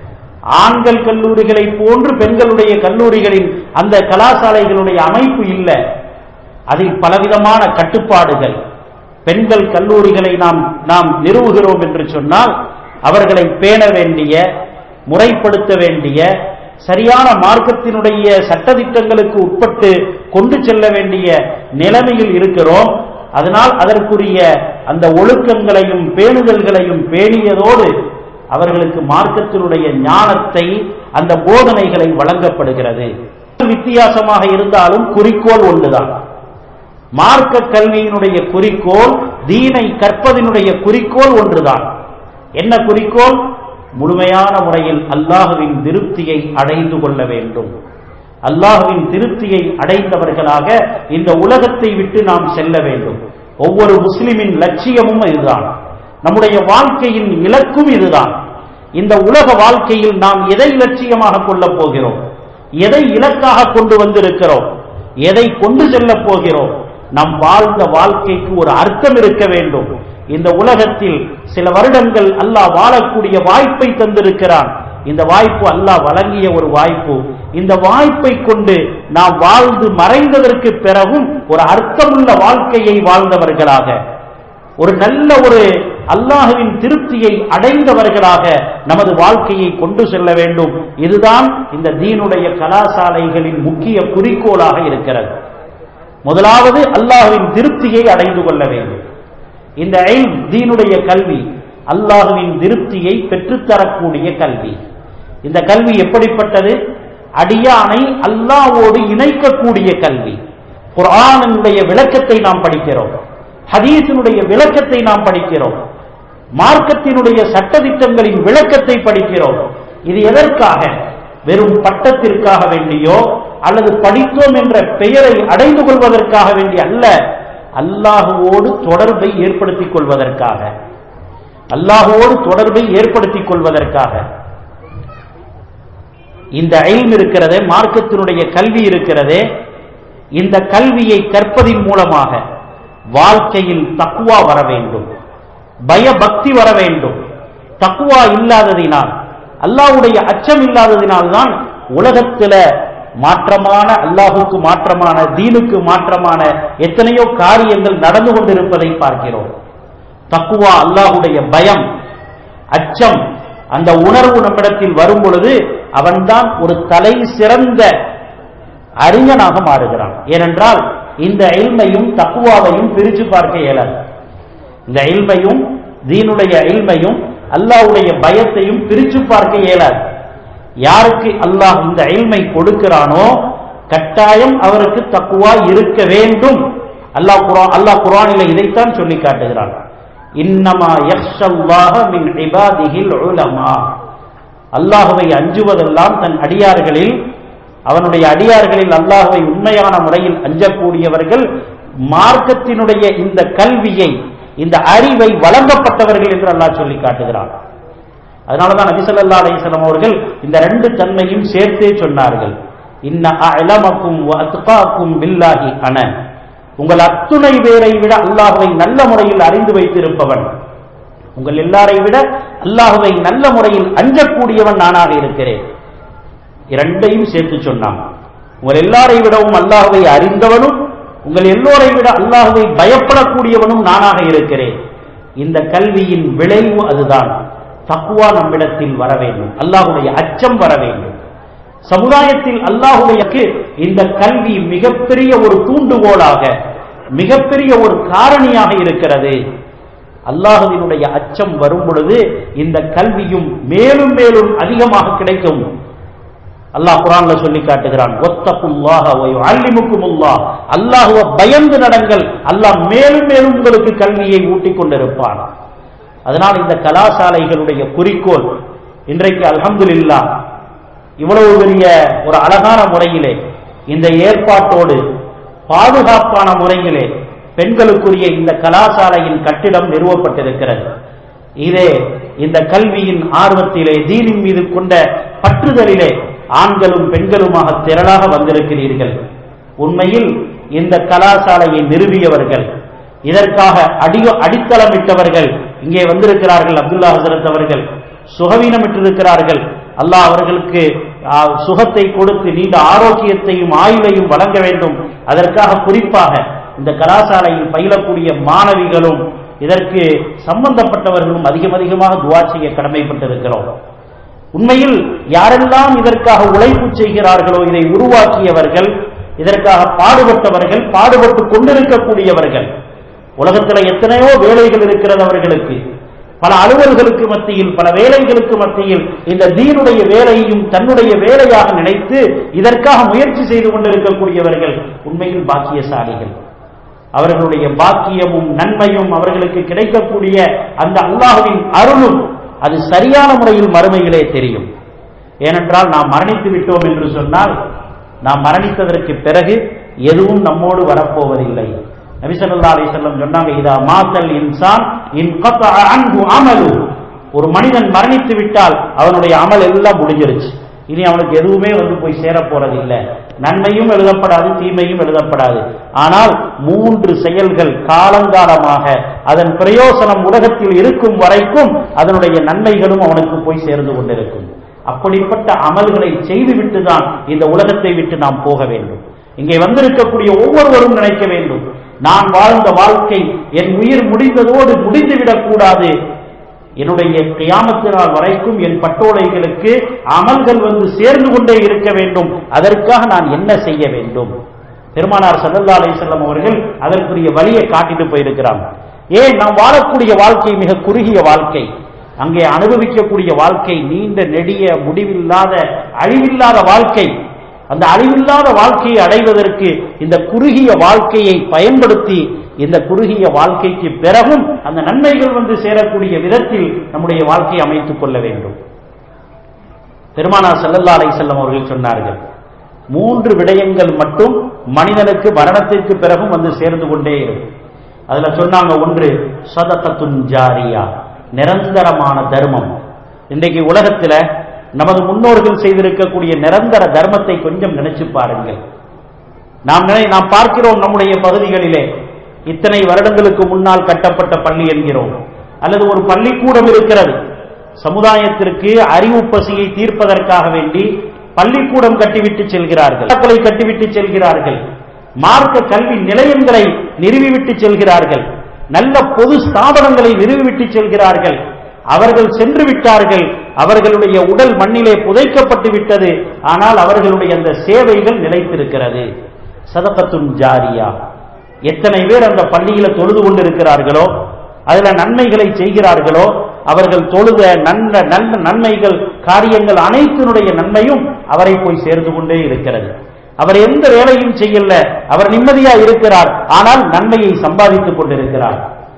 ஆண்கள் கல்லூரிகளை போன்று பெண்களுடைய கல்லூரிகளின் அந்த கலாசாலைகளுடைய அமைப்பு இல்லை அதில் பலவிதமான கட்டுப்பாடுகள் பெண்கள் கல்லூரிகளை நாம் நாம் நிறுவுகிறோம் என்று சொன்னால் அவர்களை பேண வேண்டிய முறைப்படுத்த வேண்டிய சரியான மார்க்கத்தினுடைய சட்டதிட்டங்களுக்கு உட்பட்டு கொண்டு செல்ல வேண்டிய நிலைமையில் இருக்கிறோம் அதனால் அதற்குரிய அந்த ஒழுக்கங்களையும் பேணுதல்களையும் பேணியதோடு அவர்களுக்கு மார்க்கத்தினுடைய ஞானத்தை அந்த போதனைகளை வழங்கப்படுகிறது வித்தியாசமாக இருந்தாலும் குறிக்கோள் ஒன்றுதான் மார்க்க கல்வியினுடைய குறிக்கோள் தீனை கற்பதனுடைய குறிக்கோள் ஒன்றுதான் என்ன குறிக்கோள் முழுமையான முறையில் அல்லாஹுவின் திருப்தியை அடைந்து கொள்ள வேண்டும் அல்லாஹுவின் திருப்தியை அடைந்தவர்களாக இந்த உலகத்தை விட்டு நாம் செல்ல வேண்டும் ஒவ்வொரு முஸ்லிமின் லட்சியமும் இதுதான் நம்முடைய வாழ்க்கையின் இலக்கும் இதுதான் இந்த உலக வாழ்க்கையில் நாம் எதை லட்சியமாக கொள்ளப் போகிறோம் எதை இலக்காக கொண்டு வந்திருக்கிறோம் எதை கொண்டு செல்லப் போகிறோம் நம் வாழ்ந்த வாழ்க்கைக்கு ஒரு அர்த்தம் இருக்க வேண்டும் இந்த உலகத்தில் சில வருடங்கள் அல்லாஹ் வாழக்கூடிய வாய்ப்பை தந்திருக்கிறான் இந்த வாய்ப்பு அல்லாஹ் வழங்கிய ஒரு வாய்ப்பு இந்த வாய்ப்பை கொண்டு நாம் வாழ்ந்து மறைந்ததற்கு பிறகும் ஒரு அர்த்தமுள்ள வாழ்க்கையை வாழ்ந்தவர்களாக ஒரு நல்ல ஒரு அல்லாஹுவின் திருப்தியை அடைந்தவர்களாக நமது வாழ்க்கையை கொண்டு செல்ல வேண்டும் இதுதான் இந்த தீனுடைய கலாசாலைகளின் முக்கிய குறிக்கோளாக இருக்கிறது முதலாவது அல்லாஹுவின் திருப்தியை அடைந்து கொள்ள வேண்டும் இந்த ஐல் தீனுடைய கல்வி அல்லாஹுவின் திருப்தியை பெற்றுத்தரக்கூடிய கல்வி இந்த கல்வி எப்படிப்பட்டது அடியானை அல்லாவோடு இணைக்கக்கூடிய கல்வி குர்ஆனுடைய விளக்கத்தை நாம் படிக்கிறோம் ஹதீஸினுடைய விளக்கத்தை நாம் படிக்கிறோம் மார்க்கத்தினுடைய சட்டதிட்டங்களின் விளக்கத்தை படிக்கிறோம் இது எதற்காக வெறும் பட்டத்திற்காக வேண்டியோ அல்லது படித்தோம் என்ற பெயரை அடைந்து கொள்வதற்காக வேண்டி அல்ல அல்லாஹுவோடு தொடர்பை ஏற்படுத்திக் கொள்வதற்காக அல்லாஹுவோடு தொடர்பை ஏற்படுத்திக் கொள்வதற்காக இந்த ஐம் இருக்கிறதே மார்க்கத்தினுடைய கல்வி இருக்கிறதே இந்த கல்வியை கற்பதின் மூலமாக வாழ்க்கையில் தக்குவா வர வேண்டும் பயபக்தி வர வேண்டும் தக்குவா இல்லாததினால் அல்லாஹ்வுடைய அச்சம் இல்லாததினால் தான் உலகத்தில் மாற்றமான அல்லாஹுக்கு மாற்றமான தீனுக்கு மாற்றமான எத்தனையோ காரியங்கள் நடந்து கொண்டிருப்பதை பார்க்கிறோம் தக்குவா அல்லாஹுடைய பயம் அச்சம் அந்த உணர்வு நம்மிடத்தில் வரும் பொழுது அவன்தான் ஒரு தலை சிறந்த அறிஞனாக மாறுகிறான் ஏனென்றால் இந்த எல்மையும் தக்குவாவையும் பிரித்து பார்க்க இயலாது இந்த எல்மையும் தீனுடைய எல்மையும் அல்லாஹ்வுடைய பயத்தையும் பிரித்து பார்க்க இயலாது யாருக்கு அல்லாஹ் இந்த எல்மை கொடுக்கிறானோ கட்டாயம் அவருக்கு தக்குவா இருக்க வேண்டும் அல்லாஹ் குரான் அல்லாஹ் குரானில இதைத்தான் சொல்லி காட்டுகிறான் இன்னமா யக்ஷல்லாஹ மின் இபாதிஹில் உலமா அல்லாஹுவை அஞ்சுவதெல்லாம் தன் அடியார்களில் அவனுடைய அடியார்களில் அல்லாஹுவை உண்மையான முறையில் அஞ்சக்கூடியவர்கள் மார்க்கத்தினுடைய இந்த கல்வியை இந்த அறிவை வழங்கப்பட்டவர்கள் என்று அல்லாஹ் சொல்லி காட்டுகிறான் அதனாலதான் நபிசல்லா அலிஸ்லாம் அவர்கள் இந்த ரெண்டு தன்மையும் சேர்த்தே சொன்னார்கள் இன்ன அலமக்கும் அத்காக்கும் பில்லாஹி அன உங்கள் அத்துணை பேரை விட அல்லாஹுவை நல்ல முறையில் அறிந்து வைத்திருப்பவன் உங்கள் எல்லாரை விட அல்லாஹுவை நல்ல முறையில் அஞ்சக்கூடியவன் நானாக இருக்கிறேன் இரண்டையும் சேர்த்து சொன்னான் உங்கள் எல்லாரை விடவும் அல்லாஹுவை அறிந்தவனும் உங்கள் எல்லோரை விட அல்லாஹுவை பயப்படக்கூடியவனும் நானாக இருக்கிறேன் இந்த கல்வியின் விளைவு அதுதான் தக்குவா நம்மிடத்தில் வர வேண்டும் அல்லாஹுடைய அச்சம் வர வேண்டும் சமுதாயத்தில் அல்லாஹுடைய இந்த கல்வி மிகப்பெரிய ஒரு தூண்டுகோலாக மிகப்பெரிய ஒரு காரணியாக இருக்கிறது அல்லாஹுவினுடைய அச்சம் வரும் பொழுது இந்த கல்வியும் மேலும் மேலும் அதிகமாக கிடைக்கும் அல்லாஹ் குரான்ல சொல்லி காட்டுகிறான் ஒத்தகுல்லாஹ அல்லிமுக்குமுல்லா அல்லாஹுவ பயந்து நடங்கள் அல்லாஹ் மேலும் மேலும் உங்களுக்கு கல்வியை ஊட்டிக் கொண்டிருப்பான் அதனால் இந்த கலாசாலைகளுடைய குறிக்கோள் இன்றைக்கு அல்ஹம்துலில்லா இவ்வளவு பெரிய ஒரு அழகான முறையிலே இந்த ஏற்பாட்டோடு பாதுகாப்பான முறையிலே பெண்களுக்குரிய இந்த கலாசாலையின் கட்டிடம் நிறுவப்பட்டிருக்கிறது இதே இந்த கல்வியின் ஆர்வத்திலே தீனின் மீது கொண்ட பற்றுதலிலே ஆண்களும் பெண்களுமாக திரளாக வந்திருக்கிறீர்கள் உண்மையில் இந்த கலாசாலையை நிறுவியவர்கள் இதற்காக அடி அடித்தளமிட்டவர்கள் இங்கே வந்திருக்கிறார்கள் அப்துல்லா ஹசரத் அவர்கள் சுகவீனமிட்டிருக்கிறார்கள் அல்லாஹ் அவர்களுக்கு ஆ, சுகத்தை கொடுத்து நீண்ட ஆரோக்கியத்தையும் ஆயுளையும் வழங்க வேண்டும் அதற்காக குறிப்பாக இந்த கலாசாலையில் பயிலக்கூடிய மாணவிகளும் இதற்கு சம்பந்தப்பட்டவர்களும் அதிகம் அதிகமாக துவா செய்ய கடமைப்பட்டிருக்கிறோம் உண்மையில் யாரெல்லாம் இதற்காக உழைப்பு செய்கிறார்களோ இதை உருவாக்கியவர்கள் இதற்காக பாடுபட்டவர்கள் பாடுபட்டு கொண்டிருக்கக்கூடியவர்கள் உலகத்தில் எத்தனையோ வேலைகள் இருக்கிறது அவர்களுக்கு பல அலுவல்களுக்கு மத்தியில் பல வேலைகளுக்கு மத்தியில் இந்த தீனுடைய வேலையையும் தன்னுடைய வேலையாக நினைத்து இதற்காக முயற்சி செய்து கொண்டிருக்கக்கூடியவர்கள் உண்மையில் பாக்கியசாலிகள் அவர்களுடைய பாக்கியமும் நன்மையும் அவர்களுக்கு கிடைக்கக்கூடிய அந்த அல்லாஹுவின் அருளும் அது சரியான முறையில் மறுமையிலே தெரியும் ஏனென்றால் நாம் மரணித்து விட்டோம் என்று சொன்னால் நாம் மரணித்ததற்கு பிறகு எதுவும் நம்மோடு வரப்போவதில்லை நபி ஸல்லல்லாஹு அலைஹி வஸல்லம் சொன்னாங்க இதா மாத்தல் இன்சான் இன் கத்தஅ அன்ஹு அமலு ஒரு மனிதன் மரணித்து விட்டால் அவனுடைய அமல் எல்லாம் முடிஞ்சிருச்சு இனி அவனுக்கு எதுவுமே வந்து போய் சேர போறது இல்லை நன்மையும் எழுதப்படாது தீமையும் எழுதப்படாது ஆனால் மூன்று செயல்கள் காலங்காலமாக அதன் பிரயோசனம் உலகத்தில் இருக்கும் வரைக்கும் அதனுடைய நன்மைகளும் அவனுக்கு போய் சேர்ந்து கொண்டிருக்கும் அப்படிப்பட்ட அமல்களை செய்துவிட்டு தான் இந்த உலகத்தை விட்டு நாம் போக வேண்டும் இங்கே வந்திருக்கக்கூடிய ஒவ்வொருவரும் நினைக்க வேண்டும் நான் வாழ்ந்த வாழ்க்கை என் உயிர் முடிந்ததோடு முடிந்துவிடக் கூடாது என்னுடைய கியாமத்து நாள் வரைக்கும் என் பட்டோலைகளுக்கு அமல்கள் வந்து சேர்ந்து கொண்டே இருக்க வேண்டும் அதற்காக நான் என்ன செய்ய வேண்டும் பெருமானார் சல்லல்லா அலிசல்லம் அவர்கள் அதற்குரிய வழியை காட்டிட்டு போயிருக்கிறாங்க ஏன் நாம் வாழக்கூடிய வாழ்க்கை மிக குறுகிய வாழ்க்கை அங்கே அனுபவிக்கக்கூடிய வாழ்க்கை நீண்ட நெடிய முடிவில்லாத அழிவில்லாத வாழ்க்கை அந்த அழிவில்லாத வாழ்க்கையை அடைவதற்கு இந்த குறுகிய வாழ்க்கையை பயன்படுத்தி இந்த குறுகிய வாழ்க்கைக்கு பிறகும் அந்த நன்மைகள் வந்து சேரக்கூடிய விதத்தில் நம்முடைய வாழ்க்கையை அமைத்துக் கொள்ள வேண்டும் பெருமானார் ஸல்லல்லாஹு அலைஹி வஸல்லம் அவர்கள் சொன்னார்கள் மூன்று விடயங்கள் மட்டும் மனிதனுக்கு மரணத்திற்கு பிறகும் வந்து சேர்ந்து கொண்டே இருக்கும் அதுல சொன்னாங்க ஒன்று சதகத்துன் ஜாரியா நிரந்தரமான தர்மம் இன்றைக்கு உலகத்துல நமது முன்னோர்கள் செய்திருக்கக்கூடிய நிரந்தர தர்மத்தை கொஞ்சம் நினைச்சு பாருங்கள் நாம் நினை நாம் பார்க்கிறோம் நம்முடைய பகுதிகளிலே இத்தனை வருடங்களுக்கு முன்னால் கட்டப்பட்ட பள்ளி என்கிறோம் அல்லது ஒரு பள்ளிக்கூடம் இருக்கிறது சமுதாயத்திற்கு அறிவு பசியை தீர்ப்பதற்காக வேண்டி பள்ளிக்கூடம் கட்டிவிட்டு செல்கிறார்கள் மக்களை கட்டிவிட்டு செல்கிறார்கள் மார்க்க கல்வி நிலையங்களை நிறுவிவிட்டு செல்கிறார்கள் நல்ல பொது ஸ்தாபனங்களை நிறுவிவிட்டு செல்கிறார்கள் அவர்கள் சென்று விட்டார்கள் அவர்களுடைய உடல் மண்ணிலே புதைக்கப்பட்டு விட்டது ஆனால் அவர்களுடைய அந்த சேவைகள் நிலைத்திருக்கிறது சதகத்துன் ஜாரியா எத்தனை பேர் அந்த பள்ளியில தொழுது கொண்டிருக்கிறார்களோ அதுல நன்மைகளை செய்கிறார்களோ அவர்கள் தொழுத நன்ன நல்ல நன்மைகள் காரியங்கள் அனைத்தினுடைய நன்மையும் அவரை போய் சேர்ந்து கொண்டே இருக்கிறது அவர் எந்த வேலையும் செய்யல அவர் நிம்மதியா இருக்கிறார் ஆனால் நன்மையை சம்பாதித்துக் கொண்டிருக்கிறார்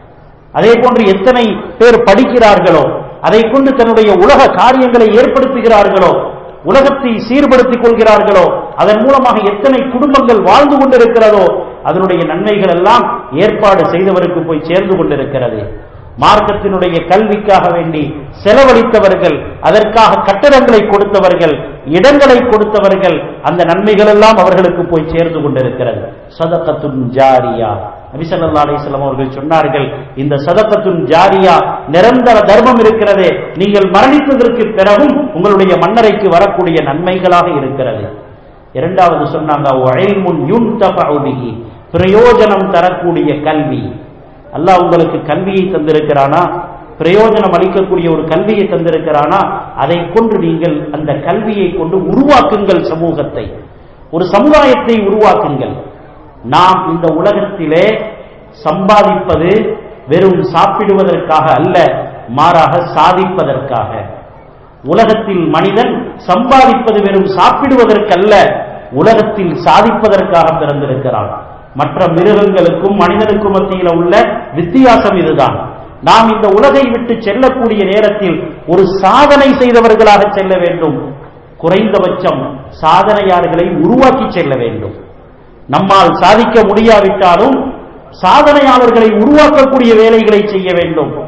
அதே போன்று எத்தனை பேர் படிக்கிறார்களோ அதை கொண்டு தன்னுடைய உலக காரியங்களை ஏற்படுத்துகிறார்களோ உலகத்தை சீர்படுத்திக் கொள்கிறார்களோ அதன் மூலமாக எத்தனை குடும்பங்கள் வாழ்ந்து கொண்டிருக்கிறதோ அதனுடைய நன்மைகள் எல்லாம் ஏற்பாடு செய்தவருக்கு போய் சேர்ந்து கொண்டிருக்கிறது மார்க்கத்தினுடைய கல்விக்காக வேண்டி செலவழித்தவர்கள் அதற்காக கட்டடங்களை கொடுத்தவர்கள் இடங்களை கொடுத்தவர்கள் அந்த நன்மைகள் எல்லாம் அவர்களுக்கு போய் சேர்ந்து கொண்டிருக்கிறது சதகத்துன் ஜாரியா நபிசல்லா அலிஸ்லாம் அவர்கள் சொன்னார்கள் இந்த சதகத்துன் ஜாரியா நிரந்தர தர்மம் இருக்கிறதே நீங்கள் மரணித்ததற்கு பிறகும் உங்களுடைய மன்னரைக்கு வரக்கூடிய நன்மைகளாக இருக்கிறது இரண்டாவது சொன்னாங்க "வஇல்முன் யுன்தஃபஉ பிஹி", பிரயோஜனம் தரக்கூடிய கல்வி அல்லாஹ் உங்களுக்கு கல்வியை தந்திருக்கிறானா பிரயோஜனம் அளிக்கக்கூடிய ஒரு கல்வியை தந்திருக்கிறானா அதை கொண்டு நீங்கள் அந்த கல்வியை கொண்டு உருவாக்குங்கள் சமூகத்தை ஒரு சமுதாயத்தை உருவாக்குங்கள் நாம் இந்த உலகத்திலே சம்பாதிப்பது வெறும் சாப்பிடுவதற்காக அல்ல மாறாக சாதிப்பதற்காக உலகத்தில் மனிதன் சம்பாதிப்பது வெறும் சாப்பிடுவதற்கல்ல உலகத்தில் சாதிப்பதற்காக பிறந்திருக்கிறான் மற்ற மிருகங்களுக்கும் மனிதனுக்கும் மத்தியில் உள்ள வித்தியாசம் இதுதான் நாம் இந்த உலகை விட்டு செல்லக்கூடிய நேரத்தில் ஒரு சாதனை செய்தவர்களாக செல்ல வேண்டும் குறைந்தபட்சம் சாதனையாளர்களை உருவாக்கி செல்ல வேண்டும் நம்மால் சாதிக்க முடியாவிட்டாலும் சாதனையாளர்களை உருவாக்கக்கூடிய வேலைகளை செய்ய வேண்டும்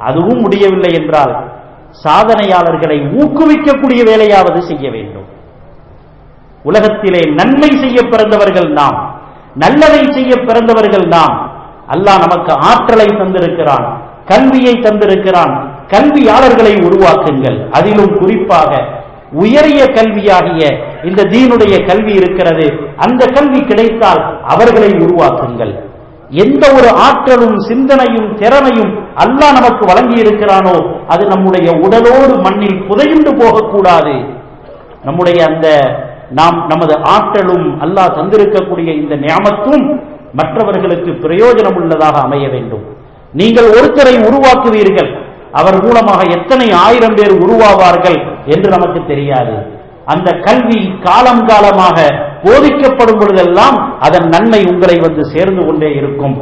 அதுவும் முடியவில்லை என்றால் சாதனையாளர்களை ஊக்குவிக்கக்கூடிய வேலையாவது செய்ய வேண்டும் உலகத்திலே நன்மை செய்ய பிறந்தவர்கள் நாம் நல்லதை செய்ய பிறந்தவர்கள் நாம் அல்லாஹ் நமக்கு ஆற்றலை தந்திருக்கிறான் கல்வியை தந்திருக்கிறான் கல்வியாளர்களை உருவாக்குங்கள் அதிலும் குறிப்பாக உயரிய கல்வியாகிய இந்த தீனுடைய கல்வி இருக்கிறது அந்த கல்வி கிடைத்தால் அவர்களை உருவாக்குங்கள் எந்த ஒரு ஆற்றலும் சிந்தனையும் திறமையும் அல்லாஹ் நமக்கு வழங்கி இருக்கிறானோ அது நம்முடைய உடலோடு மண்ணில் புதையுண்டு போகக்கூடாது நம்முடைய அந்த நாம் நமது ஆற்றலும் அல்லாஹ் தந்திருக்கக்கூடிய இந்த ஞாபகத்தும் மற்றவர்களுக்கு பிரயோஜனம் உள்ளதாக அமைய வேண்டும் நீங்கள் ஒருத்தரை உருவாக்குவீர்கள் அவர் மூலமாக எத்தனை ஆயிரம் பேர் உருவாவார்கள் என்று நமக்கு தெரியாது அந்த கல்வி காலம் காலமாக போதிக்கப்படும் பொழுதெல்லாம் அதன் நன்மை உங்களை வந்து சேர்ந்து கொண்டே இருக்கும்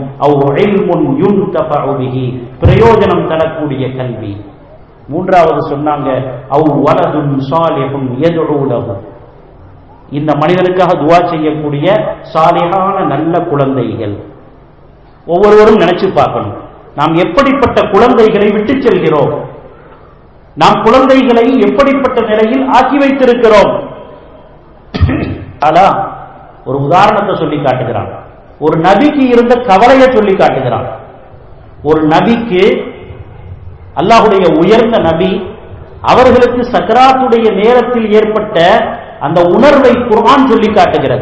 பிரயோஜனம் தரக்கூடிய கல்வி மூன்றாவது சொன்னாங்க அவ் வலதும் சாலிஹும் எதுலகும் இந்த மனிதனுக்காக துவா செய்யக்கூடிய சாலிகான நல்ல குழந்தைகள் ஒவ்வொருவரும் நினைச்சு பார்க்கணும் நாம் எப்படிப்பட்ட குழந்தைகளை விட்டு செல்கிறோம் நாம் குழந்தைகளை எப்படிப்பட்ட நிலையில் ஆக்கி வைத்திருக்கிறோம் ஆனா ஒரு உதாரணத்தை சொல்லி காட்டுகிறான் ஒரு நபிக்கு இருந்த கவலையை சொல்லி காட்டுகிறான் ஒரு நபிக்கு அல்லாஹுடைய உயர்ந்த நபி அவர்களுக்கு சக்கராத்துடைய நேரத்தில் ஏற்பட்ட அந்த உணர்வை குர்ஆன் சொல்லி காட்டுகிறது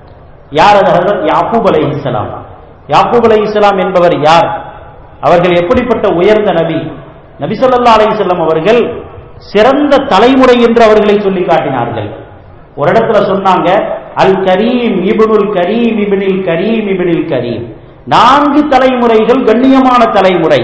யார் அது ஹசரத் யாக்கூப் அலை இஸ்லாம் யாக்கூப் அலை இஸ்லாம் என்பவர் யார் அவர்கள் எப்படிப்பட்ட உயர்ந்த நபி நபி சொல்லா அலையம் அவர்கள் சிறந்த தலைமுறை என்று அவர்களை சொல்லி காட்டினார்கள் ஒரு இடத்துல சொன்னாங்க அல் கரீம் இபுனுல் கரீம் இபினில் கரீம் இபினில் கரீம் நான்கு தலைமுறைகள் கண்ணியமான தலைமுறை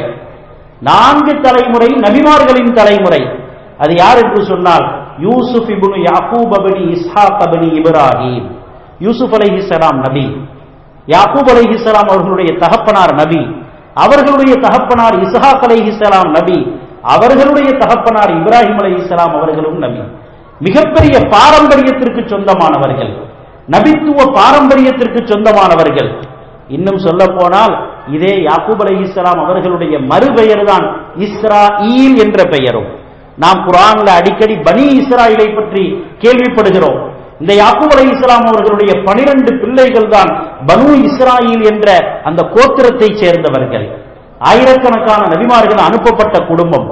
நான்கு தலைமுறை நபிமார்களின் தலைமுறை அது யார் என்று சொன்னால் யூசுப் இபுனு யாக்கூப் அபனி இஸ்ஹாக் அபனி இப்ராஹிம் யூசுப் அலைஹிஸ்ஸலாம் நபி யாக்கூப் அலைஹிஸ்ஸலாம் அவர்களுடைய தகப்பனார் நபி அவர்களுடைய தகப்பனார் இஸ்ஹாக் அலைஹிஸ்ஸலாம் நபி அவர்களுடைய தகப்பனார் இப்ராஹிம் அலைஹிஸ்ஸலாம் அவர்களும் நபி மிகப்பெரிய பாரம்பரியத்திற்கு சொந்தமானவர்கள் நபித்துவ பாரம்பரியத்திற்கு சொந்தமானவர்கள் இன்னும் சொல்ல போனால் இதே யாக்கூப் அலை இஸ்லாம் அவர்களுடைய மறுபெயர் தான் இஸ்ராயில் என்ற பெயரும் நாம் குரான்ல அடிக்கடி பனி இஸ்ராயிலை பற்றி கேள்விப்படுகிறோம் இந்த யாக்கூப் அலை இஸ்லாம் அவர்களுடைய பனிரெண்டு பிள்ளைகள் தான் பனு இஸ்ராயில் என்ற அந்த கோத்திரத்தை சேர்ந்தவர்கள் ஆயிரக்கணக்கான நபிமார்கள் அனுப்பப்பட்ட குடும்பம்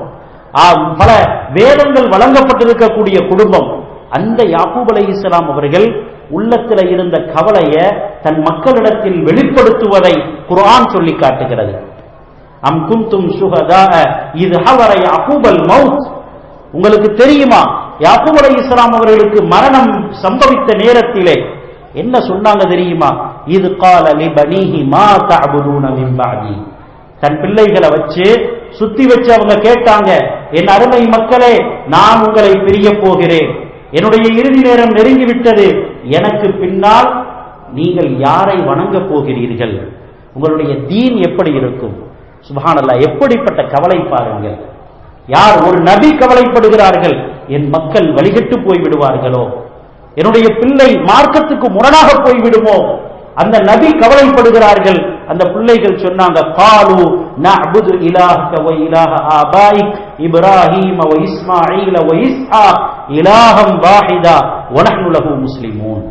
பல வேதங்கள் வழங்கப்பட்டிருக்கக்கூடிய குடும்பம் அந்த யாக்கூப் அலை இஸ்லாம் அவர்கள் உள்ளத்தில் இருந்த கவலைய தன் மக்களிடத்தில் வெளிப்படுத்துவதை குர்ஆன் சொல்லி காட்டுகிறது அம் குந்தும் சுகதா இது ஹவர யாக்கூபல் மவுத் உங்களுக்கு தெரியுமா யாக்கூப் அலை இஸ்லாம் அவர்களுக்கு மரணம் சம்பவித்த நேரத்திலே என்ன சொன்னாங்க தெரியுமா இது கால லிபனீஹி மா தஅபுதூன மின் பஅதி தன் பிள்ளைகளை வச்சு சுத்தி வச்சு அவங்க கேட்டாங்க என் அருமை மக்களே நான் உங்களை பிரிய போகிறேன் என்னுடைய இறுதி நேரம் நெருங்கிவிட்டது எனக்கு பின்னால் நீங்கள் யாரை வணங்க போகிறீர்கள் உங்களுடைய தீன் எப்படி இருக்கும் சுபஹானல்லா எப்படிப்பட்ட கவலை பாருங்கள் யார் ஒரு நபி கவலைப்படுகிறார்கள் என் மக்கள் வழிகட்டு போய் விடுவார்களோ என்னுடைய பிள்ளை மார்க்கத்துக்கு முரணாக போய் விடுமோ அந்த நபி கவலைப்படுகிறார்கள் அந்த பிள்ளைகள் சொன்னாங்க காலு நஅபுது இலாஹக வ இலாஹ ஆபாயிக் இப்ராஹீம வ இஸ்மாஈல வ இஸ்ஹாக் இலாஹம் வாஹிதா வ நஹ்னு லஹு முஸ்லிமூன்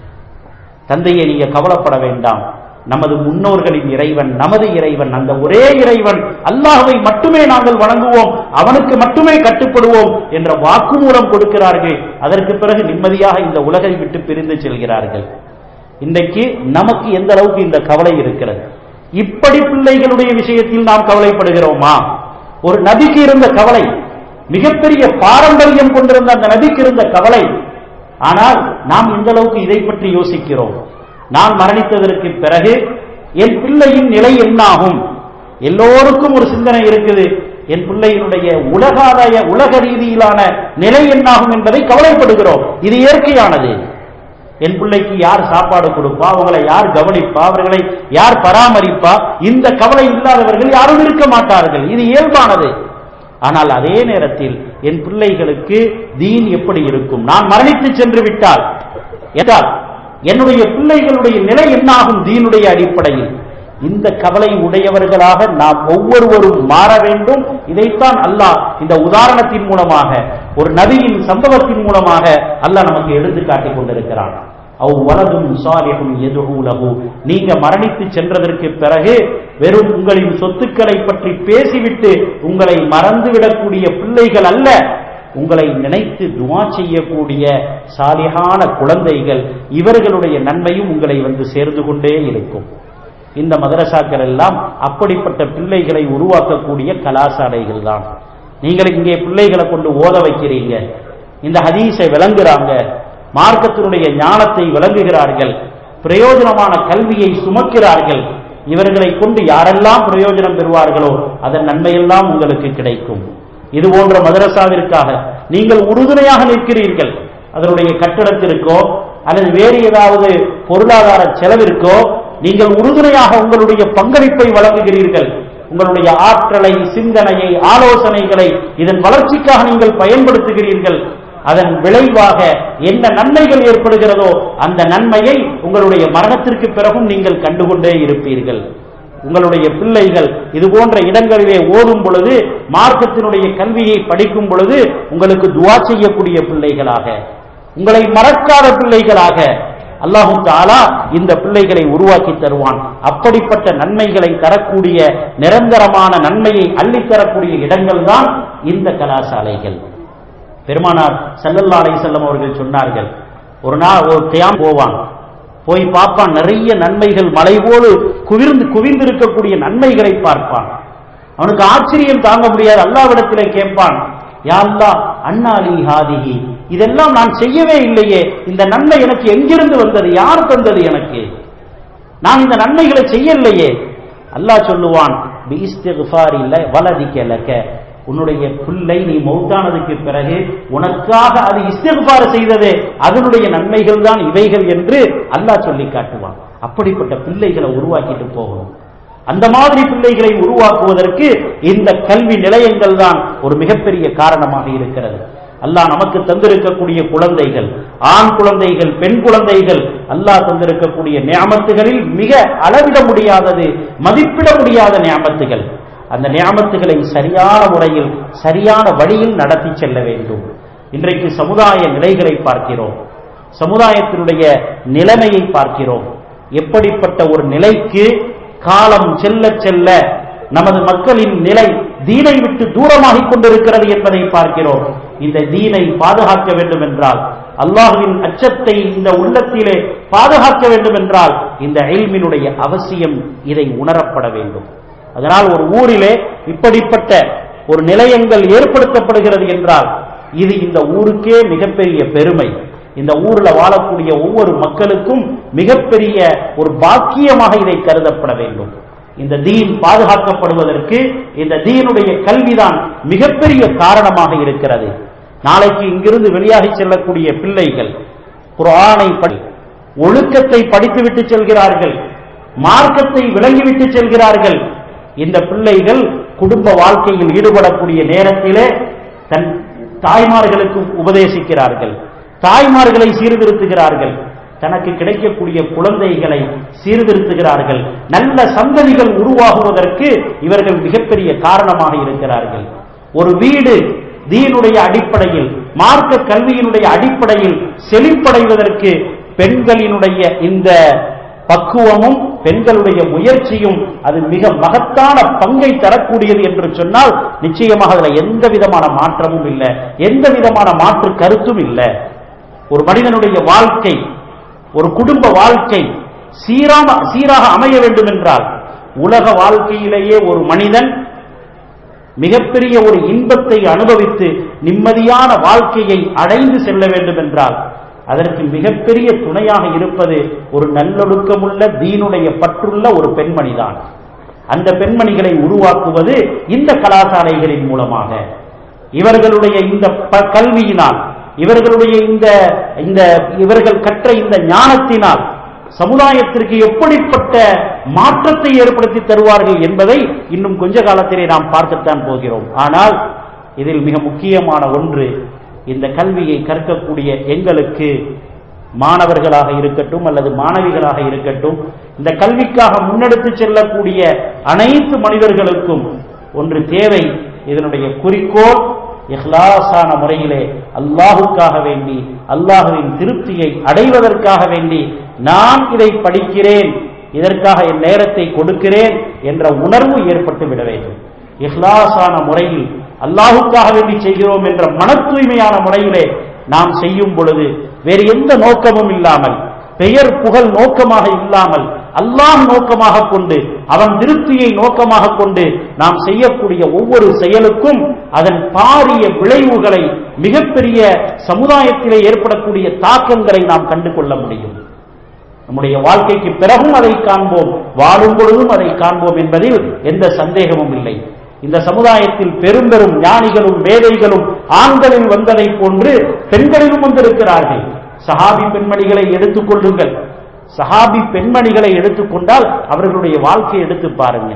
தந்தையை நீங்க கவலைப்பட வேண்டாம் நமது முன்னோர்களின் இறைவன் நமது இறைவன் அந்த ஒரே இறைவன் அல்லாஹுவை மட்டுமே நாங்கள் வணங்குவோம் அவனுக்கு மட்டுமே கட்டுப்படுவோம் என்ற வாக்குமூலம் கொடுக்கிறார்கள் அதற்கு பிறகு நிம்மதியாக இந்த உலகை விட்டு பிரிந்து செல்கிறார்கள் இன்றைக்கு நமக்கு எந்த அளவுக்கு இந்த கவலை இருக்கிறது இப்படி பிள்ளைகளுடைய விஷயத்தில் நாம் கவலைப்படுகிறோமா ஒரு நபிக்கு இருந்த கவலை மிகப்பெரிய பாரம்பரியம் கொண்டிருந்த அந்த நபிக்கு இருந்த கவலை ஆனால் நாம் எந்த அளவுக்கு இதை பற்றி யோசிக்கிறோம் நான் மரணித்ததற்கு பிறகு என் பிள்ளையின் நிலை என்னாகும் எல்லோருக்கும் ஒரு சிந்தனை இருக்குது என் பிள்ளையினுடைய உலகாதாய உலக ரீதியிலான நிலை என்னாகும் என்பதை கவலைப்படுகிறோம் இது இயற்கையானது என் பிள்ளைக்கு யார் சாப்பாடு கொடுப்பா அவங்களை யார் கவனிப்பா அவர்களை யார் பராமரிப்பா இந்த கவலை இல்லாதவர்கள் யாரும் இருக்க மாட்டார்கள் இது இயல்பானது ஆனால் அதே நேரத்தில் என் பிள்ளைகளுக்கு தீன் எப்படி இருக்கும் நான் மரணித்து சென்று விட்டால் என்றால் என்னுடைய பிள்ளைகளுடைய நிலை என்னாகும் தீனுடைய அடிப்படையில் இந்த கவலை உடையவர்களாக நாம் ஒவ்வொருவரும் மாற வேண்டும் இதைத்தான் அல்லாஹ் இந்த உதாரணத்தின் மூலமாக ஒரு நபியின் சம்பவத்தின் மூலமாக அல்லாஹ் நமக்கு எடுத்து காட்டிக் கொண்டிருக்கிறான் அவ் வலதும் சாலிஹும் எதுலகு நீங்க மரணித்து சென்றதற்கு பிறகு வெறும் உங்களின் சொத்துக்களை பற்றி பேசிவிட்டு உங்களை மறந்துவிடக்கூடிய பிள்ளைகள் அல்ல உங்களை நினைத்து துவா செய்யக்கூடிய சாலிகான குழந்தைகள் இவர்களுடைய நன்மையும் உங்களை வந்து சேர்ந்து கொண்டே இருக்கும் இந்த மதரசாக்கள் எல்லாம் அப்படிப்பட்ட பிள்ளைகளை உருவாக்கக்கூடிய கலாசாலைகள் தான் நீங்கள் இங்கே பிள்ளைகளை கொண்டு ஓத வைக்கிறீங்க இந்த ஹதீஸை விளங்குறாங்க மார்க்கத்தினுடைய ஞானத்தை விளங்குகிறார்கள் பிரயோஜனமான கல்வியை சுமக்கிறார்கள் இவர்களை கொண்டு யாரெல்லாம் பிரயோஜனம் பெறுவார்களோ அதன் நன்மையெல்லாம் உங்களுக்கு கிடைக்கும் இது போன்ற மதரசாவிற்காக நீங்கள் உறுதுணையாக நிற்கிறீர்கள் அதனுடைய கட்டடத்திற்கோ அல்லது வேறு ஏதாவது பொருளாதார செலவிற்கோ நீங்கள் உறுதுணையாக உங்களுடைய பங்களிப்பை வழங்குகிறீர்கள் உங்களுடைய ஆற்றலை சிந்தனையை ஆலோசனைகளை இதன் வளர்ச்சிக்காக நீங்கள் பயன்படுத்துகிறீர்கள் அதன் விளைவாக என்ன நன்மைகள் ஏற்படுகிறதோ அந்த நன்மையை உங்களுடைய மரணத்திற்கு பிறகும் நீங்கள் கண்டுகொண்டே இருப்பீர்கள் உங்களுடைய பிள்ளைகள் இது போன்ற இடங்களிலே ஓதும் பொழுது மார்க்கத்தினுடைய கல்வியை படிக்கும் பொழுது உங்களுக்கு துவா செய்யக்கூடிய பிள்ளைகளாக உங்களை மறக்காத பிள்ளைகளாக அல்லாஹு தாலா இந்த பிள்ளைகளை உருவாக்கி தருவான் அப்படிப்பட்ட நன்மைகளை தரக்கூடிய நிரந்தரமான நன்மையை அள்ளித்தரக்கூடிய இடங்கள் தான் இந்த கலாசாலைகள் பெருமானார் சல்லல்லா அலை செல்லம் அவர்கள் சொன்னார்கள் ஒரு நாள் ஒரு தியாம் போவான் போய் பார்ப்பான் நிறைய நன்மைகள் மலை போல குவிர்ந்து குவிந்திருக்கக்கூடிய நன்மைகளை பார்ப்பான் அவனுக்கு ஆச்சரியம் தாங்க முடியாது அல்லாவிடத்திலே கேட்பான் யாழ்லா அண்ணாலி ஹாதிகி இதெல்லாம் நான் செய்யவே இல்லையே இந்த நன்மை எனக்கு எங்கிருந்து வந்தது யார் தந்தது எனக்கு நான் இந்த நன்மைகளை செய்யலையே அல்லாஹ் சொல்லுவான் வலதிக்க உன்னுடைய பிள்ளை நீ மௌத்தானதுக்கு பிறகு உனக்காக அது இஸ்திகுபார செய்ததே அதனுடைய நன்மைகள் தான் இவைகள் என்று அல்லாஹ் சொல்லி காட்டுவான் அப்படிப்பட்ட பிள்ளைகளை உருவாக்கிட்டு போகணும் அந்த மாதிரி பிள்ளைகளை உருவாக்குவதற்கு இந்த கல்வி நிலையங்கள் தான் ஒரு மிகப்பெரிய காரணமாக இருக்கிறது அல்லாஹ் நமக்கு தந்திருக்கக்கூடிய குழந்தைகள் ஆண் குழந்தைகள் பெண் குழந்தைகள் அல்லாஹ் தந்திருக்கக்கூடிய நியாமத்துகளில் மிக அளவிட முடியாதது மதிப்பிட முடியாத நியாமத்துகள் அந்த நியாமத்துகளை சரியான முறையில் சரியான வழியில் நடத்தி செல்ல வேண்டும் இன்றைக்கு சமுதாய நிலைகளை பார்க்கிறோம் சமுதாயத்தினுடைய நிலைமையை பார்க்கிறோம் எப்படிப்பட்ட ஒரு நிலைக்கு காலம் செல்ல செல்ல நமது மக்களின் நிலை தீனை விட்டு தூரமாகிக் கொண்டிருக்கிறது என்பதை பார்க்கிறோம் இந்த தீனை பாதுகாக்க வேண்டும் என்றால் அல்லாஹுவின் அச்சத்தை இந்த உள்ளத்திலே பாதுகாக்க வேண்டும் என்றால் இந்த எல்மினுடைய அவசியம் இதை உணரப்பட வேண்டும் அதனால் ஒரு ஊரிலே இப்படிப்பட்ட ஒரு நிலையங்கள் ஏற்படுத்தப்படுகிறது என்றால் இது இந்த ஊருக்கே மிகப்பெரிய பெருமை இந்த ஊர்ல வாழக்கூடிய ஒவ்வொரு மக்களுக்கும் மிகப்பெரிய ஒரு பாக்கியமாக இதை கருதப்பட வேண்டும் இந்த தீன் பாதுகாக்கப்படுவதற்கு இந்த தீனுடைய கல்விதான் மிகப்பெரிய காரணமாக இருக்கிறது நாளைக்கு இங்கிருந்து வெளியாகி செல்லக்கூடிய பிள்ளைகள் குரானை படி ஒழுக்கத்தை படித்துவிட்டு செல்கிறார்கள் மார்க்கத்தை விளங்கிவிட்டு செல்கிறார்கள் இந்த பிள்ளைகள் குடும்ப வாழ்க்கையில் ஈடுபடக்கூடிய நேரத்திலே தன் தாய்மார்களுக்கு உபதேசிக்கிறார்கள் தாய்மார்களை சீர்திருத்துகிறார்கள் தனக்கு கிடைக்கக்கூடிய குழந்தைகளை சீர்திருத்துகிறார்கள் நல்ல சந்ததிகள் உருவாகுவதற்கு இவர்கள் மிகப்பெரிய காரணமாக இருக்கிறார்கள் ஒரு வீடு தீனுடைய அடிப்படையில் மார்க்க கல்வியினுடைய அடிப்படையில் செழிப்படைவதற்கு பெண்களினுடைய இந்த பக்குவமும் பெண்களுடைய முயற்சியும் அது மிக மகத்தான பங்கை தரக்கூடியது என்று சொன்னால் நிச்சயமாக அதுல எந்த விதமான மாற்றமும் இல்லை எந்த விதமான மாற்று கருத்தும் இல்லை ஒரு மனிதனுடைய வாழ்க்கை ஒரு குடும்ப வாழ்க்கை சீராம சீராக அமைய வேண்டும் என்றால் உலக வாழ்க்கையிலேயே ஒரு மனிதன் மிகப்பெரிய ஒரு இன்பத்தை அனுபவித்து நிம்மதியான வாழ்க்கையை அடைந்து செல்ல வேண்டும் என்றால் அதற்கு மிகப்பெரிய துணையாக இருப்பது ஒரு நல்லொழுக்கமுள்ள தீனுடைய பற்றுள்ள ஒரு பெண்மணிதான் அந்த பெண்மணிகளை உருவாக்குவது இந்த கலாசாலைகளின் மூலமாக இவர்களுடைய இந்த ப- கல்வியினால் இவர்களுடைய இந்த இந்த இவர்கள் கற்ற இந்த ஞானத்தினால் சமுதாயத்திற்கு எப்படிப்பட்ட மாற்றத்தை ஏற்படுத்தி தருவார்கள் என்பதை இன்னும் கொஞ்ச காலத்திலே நாம் பார்க்கத்தான் போகிறோம் ஆனால் இதில் மிக முக்கியமான ஒன்று இந்த கல்வியை கற்கக்கூடிய எங்களுக்கு மாணவர்களாக இருக்கட்டும் அல்லது மாணவிகளாக இருக்கட்டும் இந்த கல்விக்காக முன்னெடுத்து செல்லக்கூடிய அனைத்து மனிதர்களுக்கும் ஒன்று தேவை இதனுடைய குறிக்கோள் இஹ்லாசான முறையிலே அல்லாஹுக்காக வேண்டி அல்லாஹுவின் திருப்தியை அடைவதற்காக வேண்டி நான் இதை படிக்கிறேன் இதற்காக என் நேரத்தை கொடுக்கிறேன் என்ற உணர்வு ஏற்பட்டு விட வேண்டும் இஹ்லாசான முறையில் அல்லாஹுக்காக வேண்டி செய்கிறோம் என்ற மன தூய்மையான முறையிலே நாம் செய்யும் பொழுது வேறு எந்த நோக்கமும் இல்லாமல் பெயர் புகழ் நோக்கமாக இல்லாமல் அல்லாஹ் நோக்கமாக கொண்டு அவன் திருப்தியை நோக்கமாக கொண்டு நாம் செய்யக்கூடிய ஒவ்வொரு செயலுக்கும் அதன் பாரிய விளைவுகளை மிகப்பெரிய சமுதாயத்திலே ஏற்படக்கூடிய தாக்கங்களை நாம் கண்டு கொள்ள முடியும் நம்முடைய வாழ்க்கைக்கு பிறகும் அதை காண்போம் வாழும் பொழுதும் அதை காண்போம் என்பதில் எந்த சந்தேகமும் இல்லை இந்த சமுதாயத்தில் பெரும் பெரும் ஞானிகளும் மேதைகளும் ஆண்களில் வந்ததை போன்று பெண்களிலும் வந்திருக்கிறார்கள் சஹாபி பெண்மணிகளை எடுத்துக் கொள்ளுங்கள் சஹாபி பெண்மணிகளை எடுத்துக்கொண்டால் அவர்களுடைய வாழ்க்கையை எடுத்து பாருங்கள்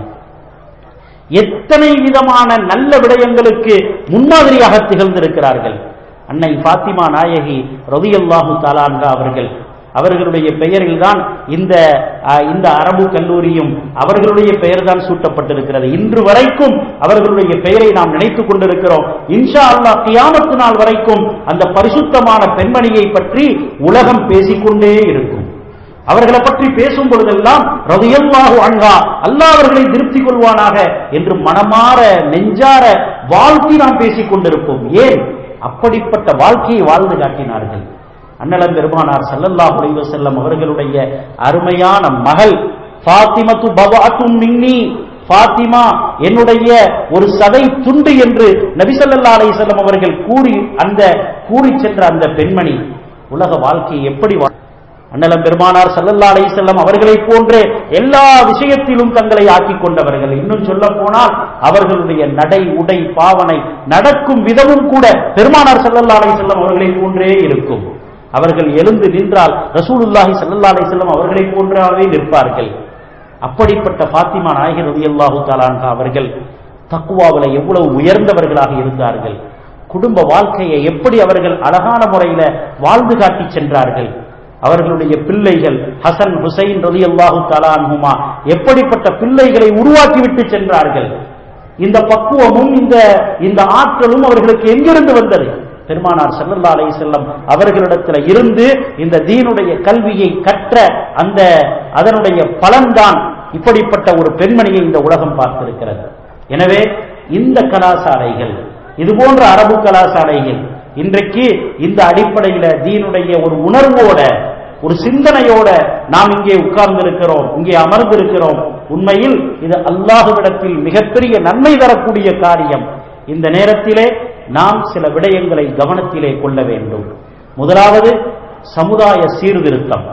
எத்தனை விதமான நல்ல விடயங்களுக்கு முன்மாதிரியாக திகழ்ந்திருக்கிறார்கள் அன்னை பாத்திமா நாயகி ரதியல்லாஹு தாலான்கா அவர்கள் அவர்களுடைய பெயரில்தான் இந்த இந்த அரபு கல்லூரியும் அவர்களுடைய பெயர் தான் சூட்டப்பட்டிருக்கிறது இன்று வரைக்கும் அவர்களுடைய பெயரை நாம் நினைத்துக் கொண்டிருக்கிறோம் இன்ஷா அல்லாஹ் கியாமத்து நாள் வரைக்கும் அந்த பரிசுத்தமான பெண்மணியை பற்றி உலகம் பேசிக்கொண்டே இருக்கும் அவர்களை பற்றி பேசும் பொழுதெல்லாம் ரவியல்லாஹு அன்ஹா அல்லாஹ் அவர்களை திருப்தி கொள்வானாக என்று மனமாற நெஞ்சார வாழ்த்தி நாம் பேசிக் கொண்டிருப்போம் ஏன் அப்படிப்பட்ட வாழ்க்கையை வாழ்ந்து காட்டினார்கள் அண்ணலம் பெருமானார் சல்லல்லாஹு அலைஹி வஸல்லம் அவர்களுடைய அருமையான மகள் ஃபாத்திமத்து பவாத்தும் மின்னி ஃபாத்திமா என்னுடைய ஒரு சதை துண்டு என்று நபிசல்லா அலைஹிஸ்ஸலாம் அவர்கள் கூறி அந்த கூறி சென்ற அந்த பெண்மணி உலக வாழ்க்கையை எப்படி அண்ணலம் பெருமானார் சல்லல்லா அலைஹிஸ்ஸலாம் அவர்களைப் போன்றே எல்லா விஷயத்திலும் தங்களை ஆக்கிக் கொண்டவர்கள் இன்னும் சொல்ல போனால் அவர்களுடைய நடை உடை பாவனை நடக்கும் விதமும் கூட பெருமானார் சல்லல்லா அலைஹிஸ்ஸலாம் அவர்களைப் போன்றே இருக்கும் அவர்கள் எழுந்து நின்றால் ரசூலுல்லாஹி சல்லா அலிஸ்லாம் அவர்களை போன்றாவே நிற்பார்கள் அப்படிப்பட்ட பாத்திமா நாயகர் ரதி அல்லாஹு தாலான்கா அவர்கள் தக்குவாவில் எவ்வளவு உயர்ந்தவர்களாக இருந்தார்கள் குடும்ப வாழ்க்கையை எப்படி அவர்கள் அழகான முறையில வாழ்ந்து காட்டி சென்றார்கள் அவர்களுடைய பிள்ளைகள் ஹசன் ஹுசைன் ரதி அல்லாஹு தாலான்ஹுமா எப்படிப்பட்ட பிள்ளைகளை உருவாக்கிவிட்டு சென்றார்கள் இந்த பக்குவமும் இந்த இந்த ஆற்றலும் அவர்களுக்கு எங்கிருந்து வந்தது பெருமானார் செல்லல்லா அலை செல்லம் அவர்களிடத்தில் இருந்து இந்த தீனுடைய கல்வியை கற்ற அந்த அதனுடைய பலன்தான் இப்படிப்பட்ட ஒரு பெண்மணியை இந்த உலகம் பார்த்திருக்கிறது எனவே இந்த கலாசாலைகள் இது போன்ற அரபு கலாசாலைகள் இன்றைக்கு இந்த அடிப்படையில தீனுடைய ஒரு உணர்வோட ஒரு சிந்தனையோட நாம் இங்கே உட்கார்ந்திருக்கிறோம் இங்கே அமர்ந்திருக்கிறோம் உண்மையில் இது அல்லாஹுவிடத்தில் மிகப்பெரிய நன்மை தரக்கூடிய காரியம் இந்த நேரத்திலே நாம் சில விடயங்களை கவனத்திலே கொள்ள வேண்டும் முதலாவது சமுதாய சீர்திருத்தம்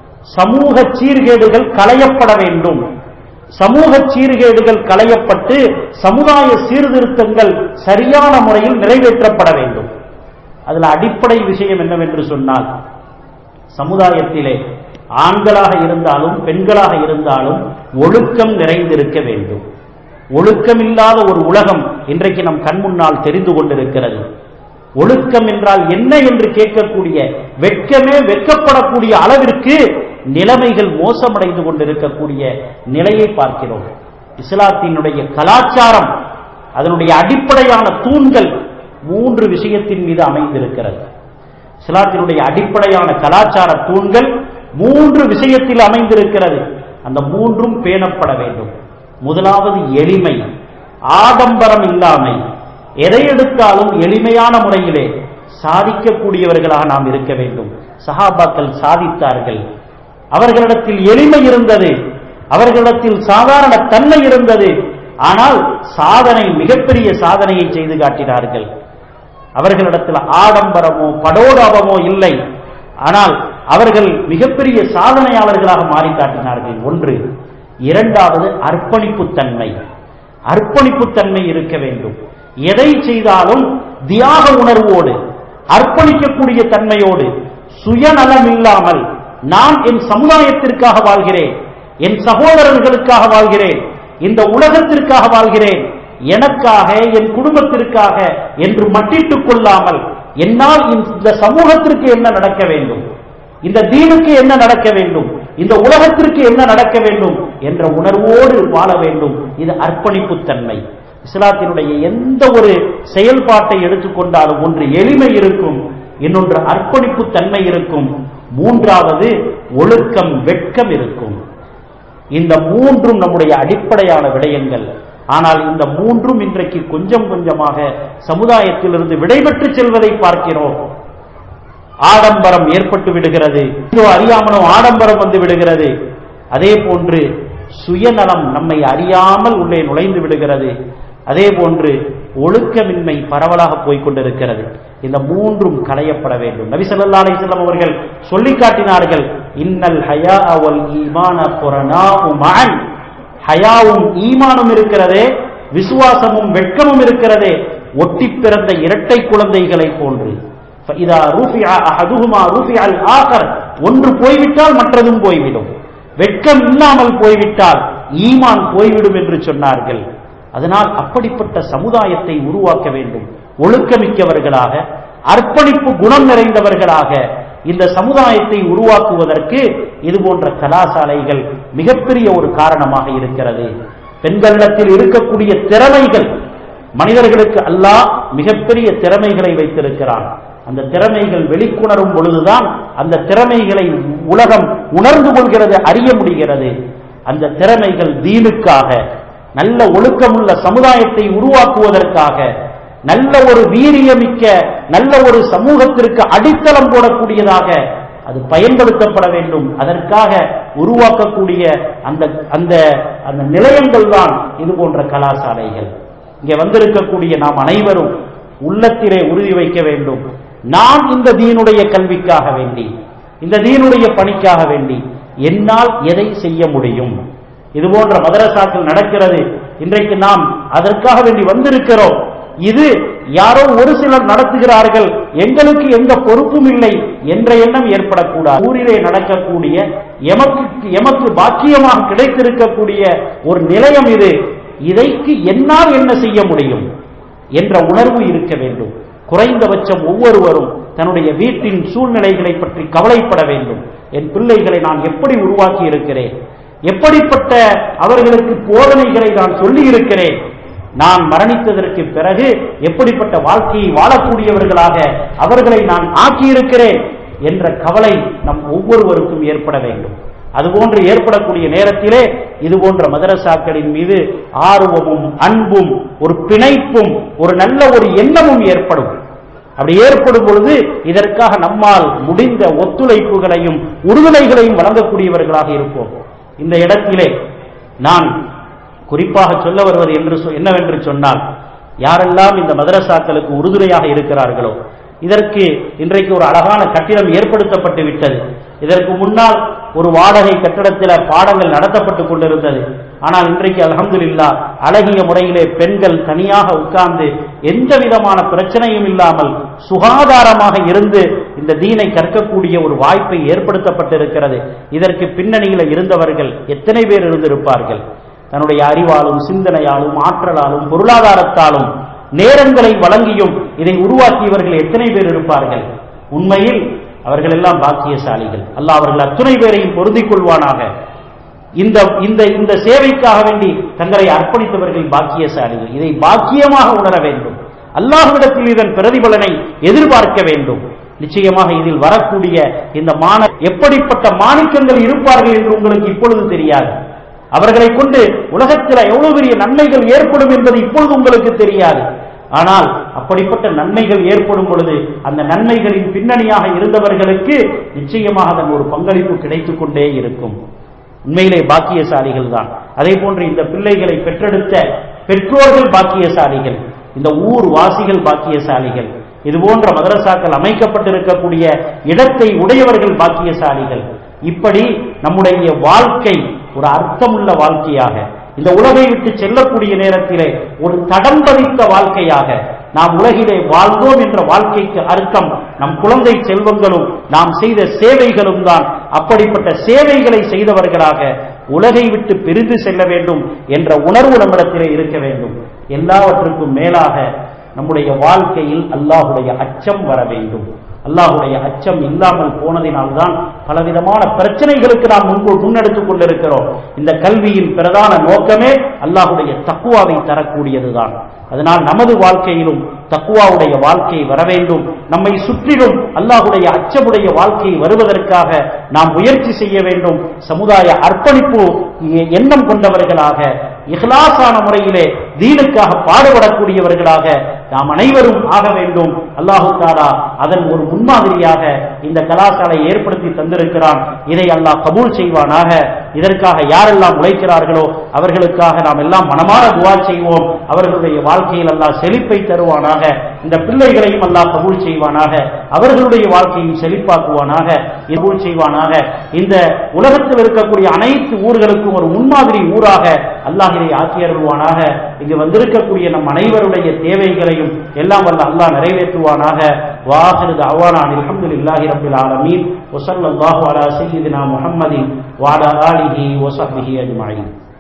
சமூக சீர்கேடுகள் களையப்பட வேண்டும் சமூக சீர்கேடுகள் களையப்பட்டு சமுதாய சீர்திருத்தங்கள் சரியான முறையில் நிறைவேற்றப்பட வேண்டும் அதுல அடிப்படை விஷயம் என்னவென்று சொன்னால் சமுதாயத்திலே ஆண்களாக இருந்தாலும் பெண்களாக இருந்தாலும் ஒழுக்கம் நிறைந்திருக்க வேண்டும் ஒழுக்கம் இல்லாத ஒரு உலகம் இன்றைக்கு நம் கண் முன்னால் தெரிந்து கொண்டிருக்கிறது ஒழுக்கம் என்றால் என்ன என்று கேட்கக்கூடிய வெட்கமே வெட்கப்படக்கூடிய அளவிற்கு நிலைமைகள் மோசமடைந்து கொண்டிருக்கக்கூடிய நிலையை பார்க்கிறோம் இஸ்லாத்தினுடைய கலாச்சாரம் அதனுடைய அடிப்படையான தூண்கள் மூன்று விஷயத்தின் மீது அமைந்திருக்கிறது இஸ்லாத்தினுடைய அடிப்படையான கலாச்சார தூண்கள் மூன்று விஷயத்தில் அமைந்திருக்கிறது அந்த மூன்றும் பேணப்பட வேண்டும் முதலாவது எளிமை ஆடம்பரம் இல்லாமை எதை எடுத்தாலும் எளிமையான முறையிலே சாதிக்கக்கூடியவர்களாக நாம் இருக்க வேண்டும் சஹாபாக்கள் சாதித்தார்கள் அவர்களிடத்தில் எளிமை இருந்தது அவர்களிடத்தில் சாதாரண தன்மை இருந்தது ஆனால் சாதனை மிகப்பெரிய சாதனையை செய்து காட்டினார்கள் அவர்களிடத்தில் ஆடம்பரமோ படோடாபமோ இல்லை ஆனால் அவர்கள் மிகப்பெரிய சாதனையாளர்களாக மாறி காட்டினார்கள் ஒன்று இரண்டாவது அர்ப்பணிப்பு தன்மை அர்ப்பணிப்பு தன்மை இருக்க வேண்டும் எதை செய்தாலும் தியாக உணர்வோடு அர்ப்பணிக்கக்கூடிய தன்மையோடு சுயநலம் இல்லாமல் நான் என் சமுதாயத்திற்காக வாழ்கிறேன் என் சகோதரர்களுக்காக வாழ்கிறேன் இந்த உலகத்திற்காக வாழ்கிறேன் எனக்காக என் குடும்பத்திற்காக என்று மட்டிட்டுக் கொள்ளாமல் என்னால் இந்த சமூகத்திற்கு என்ன நடக்க வேண்டும் இந்த தீனுக்கு என்ன நடக்க வேண்டும் இந்த உலகத்திற்கு என்ன நடக்க வேண்டும் என்ற உணர்வோடு வாழ வேண்டும் இது அர்ப்பணிப்பு தன்மை இஸ்லாத்தினுடைய எந்த ஒரு செயல்பாட்டை எடுத்துக்கொண்டாலும் ஒன்று எளிமை இருக்கும் இன்னொன்று அர்ப்பணிப்பு தன்மை இருக்கும் மூன்றாவது ஒழுக்கம் வெட்கம் இருக்கும் இந்த மூன்றும் நம்முடைய அடிப்படையான விடயங்கள் ஆனால் இந்த மூன்றும் இன்றைக்கு கொஞ்சம் கொஞ்சமாக சமுதாயத்திலிருந்து விடைபெற்று செல்வதை பார்க்கிறோம் ஆடம்பரம் ஏற்பட்டு விடுகிறது இதோ அறியாமலோ ஆடம்பரம் வந்து விடுகிறது அதே போன்று சுயநலம் நம்மை அறியாமல் உள்ளே நுழைந்து விடுகிறது அதே போன்று ஒழுக்கமின்மை பரவலாக போய்க் கொண்டிருக்கிறது இந்த மூன்றும் களையப்பட வேண்டும் நபி ஸல்லல்லாஹு அலைஹி வஸல்லம் அவர்கள் சொல்லி காட்டினார்கள் இன்னல் ஹயா வல் ஈமான குரனாஉ மஅன் ஹயாவும் ஈமானும் இருக்கிறதே விசுவாசமும் வெட்கமும் இருக்கிறதே ஒட்டி பிறந்த இரட்டை குழந்தைகளை போன்று فإذا رفع أحدهما رفع الآخر ஒன்று போய்விட்டால் மற்றதும் போய்விடும் வெட்கம் இல்லாமல் போய்விட்டால் ஈமான் போய்விடும் என்று சொன்னார்கள் அதனால் அப்படிப்பட்ட சமுதாயத்தை உருவாக்க வேண்டும் ஒழுக்கமிக்கவர்களாக அர்ப்பணிப்பு குணம் நிறைந்தவர்களாக இந்த சமுதாயத்தை உருவாக்குவதற்கு இது போன்ற கலாசாலைகள் மிகப்பெரிய ஒரு காரணமாக இருக்கிறது பெண்களிடத்தில் இருக்கக்கூடிய திறமைகள் மனிதர்களுக்கு அல்லாஹ் மிகப்பெரிய திறமைகளை வைத்திருக்கிறான் அந்த திறமைகள் வெளிக்கொணரும் பொழுதுதான் அந்த திறமைகளை உலகம் உணர்ந்து கொள்கிறது அறிய முடிகிறது அந்த திறமைகள் தீனுக்காக நல்ல ஒழுக்கமுள்ள சமுதாயத்தை உருவாக்குவதற்காக நல்ல ஒரு வீரியமிக்க நல்ல ஒரு சமூகத்திற்கு அடித்தளம் போடக்கூடியதாக அது பயன்படுத்தப்பட வேண்டும் அதற்காக உருவாக்கக்கூடிய அந்த அந்த அந்த நிலையங்கள் தான் இது போன்ற கலாசாலைகள் இங்கே வந்திருக்கக்கூடிய நாம் அனைவரும் உள்ளத்திலே உறுதி வைக்க வேண்டும் நான் இந்த தீனுடைய கல்விக்காக வேண்டி இந்த தீனுடைய பணிக்காக வேண்டி என்னால் எதை செய்ய முடியும் இது போன்ற மதரசாக்கள் நடக்கிறது இன்றைக்கு நாம் அதற்காக வேண்டி வந்திருக்கிறோம் இது யாரோ ஒரு சிலர் நடத்துகிறார்கள் எங்களுக்கு எந்த பொறுப்பும் இல்லை என்ற எண்ணம் ஏற்படக்கூடாது ஊரிலே நடக்கக்கூடிய எமக்கு எமக்கு பாக்கியமாக கிடைத்திருக்கக்கூடிய ஒரு நிலையம் இது இதைக்கு என்னால் என்ன செய்ய முடியும் என்ற உணர்வு இருக்க வேண்டும் குறைந்தபட்சம் ஒவ்வொருவரும் தன்னுடைய வீட்டின் சூழ்நிலைகளை பற்றி கவலைப்பட வேண்டும் என் பிள்ளைகளை நான் எப்படி உருவாக்கி இருக்கிறேன் எப்படிப்பட்ட அவர்களுக்கு போதனைகளை நான் சொல்லி இருக்கிறேன் நான் மரணித்ததற்கு பிறகு எப்படிப்பட்ட வாழ்க்கையை வாழக்கூடியவர்களாக அவர்களை நான் ஆக்கியிருக்கிறேன் என்ற கவலை நம் ஒவ்வொருவருக்கும் ஏற்பட வேண்டும் அதுபோன்று ஏற்படக்கூடிய நேரத்திலே இது போன்ற மதரசாக்களின் மீது ஆர்வமும் அன்பும் ஒரு பிணைப்பும் ஒரு நல்ல ஒரு எண்ணமும் ஏற்படும் அப்படி ஏற்படும் பொழுது இதற்காக நம்மால் முடிந்த ஒத்துழைப்புகளையும் உறுதுணைகளையும் வழங்கக்கூடியவர்களாக இருப்போம் இந்த இடத்திலே நான் குறிப்பாக சொல்ல வருவது என்று என்னவென்று சொன்னால் யாரெல்லாம் இந்த மதரசாக்களுக்கு உறுதுணையாக இருக்கிறார்களோ இதற்கு இன்றைக்கு ஒரு அழகான கட்டிடம் ஏற்படுத்தப்பட்டு விட்டது இதற்கு முன்னால் ஒரு வாடகை கட்டடத்தில் பாடங்கள் நடத்தப்பட்டு கொண்டிருந்தது ஆனால் இன்றைக்கு அலமதுல்லா அழகிய முறையிலே பெண்கள் தனியாக உட்கார்ந்து எந்த விதமான பிரச்சனையும் இல்லாமல் சுகாதாரமாக இருந்து இந்த தீனை கற்கக்கூடிய ஒரு வாய்ப்பை ஏற்படுத்தப்பட்டிருக்கிறது இதற்கு பின்னணியில் இருந்தவர்கள் எத்தனை பேர் இருந்திருப்பார்கள் தன்னுடைய அறிவாலும் சிந்தனையாலும் ஆற்றலாலும் பொருளாதாரத்தாலும் நேரங்களை வழங்கியும் இதை உருவாக்கியவர்கள் எத்தனை பேர் இருப்பார்கள் உண்மையில் அவர்கள் எல்லாம் பாக்கியசாலிகள் அல்லாஹ் அவர்கள் அத்துணை பேரையும் பொருந்திக் கொள்வானாக இந்த இந்த இந்த சேவைக்காக வேண்டி தங்களை அர்ப்பணித்தவர்கள் பாக்கியசாலிகள் இதை பாக்கியமாக உணர வேண்டும் அல்லாஹ்விடத்தில் இதன் பிரதிபலனை எதிர்பார்க்க வேண்டும் நிச்சயமாக இதில் வரக்கூடிய இந்த மான எப்படிப்பட்ட மாணிக்கங்கள் இருப்பார்கள் என்று உங்களுக்கு இப்பொழுது தெரியாது அவர்களை கொண்டு உலகத்தில் எவ்வளவு பெரிய நன்மைகள் ஏற்படும் என்பது இப்பொழுது உங்களுக்கு தெரியாது ஆனால் அப்படிப்பட்ட நன்மைகள் ஏற்படும் பொழுது அந்த நன்மைகளின் பின்னணியாக இருந்தவர்களுக்கு நிச்சயமாக அதன் ஒரு பங்களிப்பு கிடைத்துக் கொண்டே இருக்கும் உண்மையிலே பாக்கியசாலிகள் தான் அதே போன்று இந்த பிள்ளைகளை பெற்றெடுத்த பெற்றோர்கள் பாக்கியசாலிகள் இந்த ஊர் வாசிகள் பாக்கியசாலிகள் இது போன்ற மதரசாக்கள் அமைக்கப்பட்டிருக்கக்கூடிய இடத்தை உடையவர்கள் பாக்கியசாலிகள் இப்படி நம்முடைய வாழ்க்கை ஒரு அர்த்தமுள்ள வாழ்க்கையாக இந்த உலகை விட்டு செல்லக்கூடிய நேரத்திலே ஒரு தடம் பதித்த வாழ்க்கையாக நாம் உலகிலே வாழ்ந்தோம் என்ற வாழ்க்கைக்கு அர்த்தம் நம் குழந்தை செல்வங்களும் நாம் செய்த சேவைகளும் தான் அப்படிப்பட்ட சேவைகளை செய்தவர்களாக உலகை விட்டு பிரிந்து செல்ல வேண்டும் என்ற உணர்வு நம்மிடத்திலே இருக்க வேண்டும் எல்லாவற்றுக்கும் மேலாக நம்முடைய வாழ்க்கையில் அல்லாஹுடைய அச்சம் வர வேண்டும் அல்லாஹுடைய அச்சம் இல்லாமல் போனதினால்தான் பலவிதமான பிரச்சனைகளுக்கு நாம் முன்பு முன்னெடுத்துக் கொண்டிருக்கிறோம் இந்த கல்வியின் பிரதான நோக்கமே அல்லாஹுடைய தக்குவாவை தரக்கூடியதுதான் அதனால் நமது வாழ்க்கையிலும் தக்குவாவுடைய வாழ்க்கை வர வேண்டும் நம்மை சுற்றிலும் அல்லாஹுடைய அச்சமுடைய வாழ்க்கை வருவதற்காக நாம் முயற்சி செய்ய வேண்டும் சமுதாய அர்ப்பணிப்பு எண்ணம் கொண்டவர்களாக இஹ்லாசான முறையிலே தீனுக்காக பாடுபடக்கூடியவர்களாக நாம் அனைவரும் ஆக வேண்டும் அல்லாஹு தாலா அதன் ஒரு முன்மாதிரியாக இந்த கலாசாலை ஏற்படுத்தி தந்திருக்கிறான் இதை அல்லாஹ் கபூல் செய்வானாக இதற்காக யாரெல்லாம் உழைக்கிறார்களோ அவர்களுக்காக நாம் எல்லாம் மனமாற துவா செய்வோம் அவர்களுடைய வாழ்க்கையில் அல்லாஹ் செழிப்பை தருவானாக இந்த பிள்ளைகளையும் அல்லாஹ் கபூல் செய்வானாக அவர்களுடைய வாழ்க்கையும் செழிப்பாக்குவானாக கபூல் செய்வானாக இந்த உலகத்தில் இருக்கக்கூடிய அனைத்து ஊர்களுக்கும் ஒரு முன்மாதிரி ஊராக அல்லாஹ் இதை ஆக்கியருள்வானாக இங்கு வந்திருக்கக்கூடிய நம் அனைவருடைய தேவைகளையும் எல்லாம் வல்ல அல்லாஹ் நிறைவேற்றுவானாக வாஹிரு அவானான் அல்ஹம்துலில்லாஹி ரப்பில் ஆலமீன் வஸல்லல்லாஹு அலா சய்யிதினா முஹம்மதின் வஅலா ஆலிஹி வஸஹ்பிஹி அஜ்மஈன்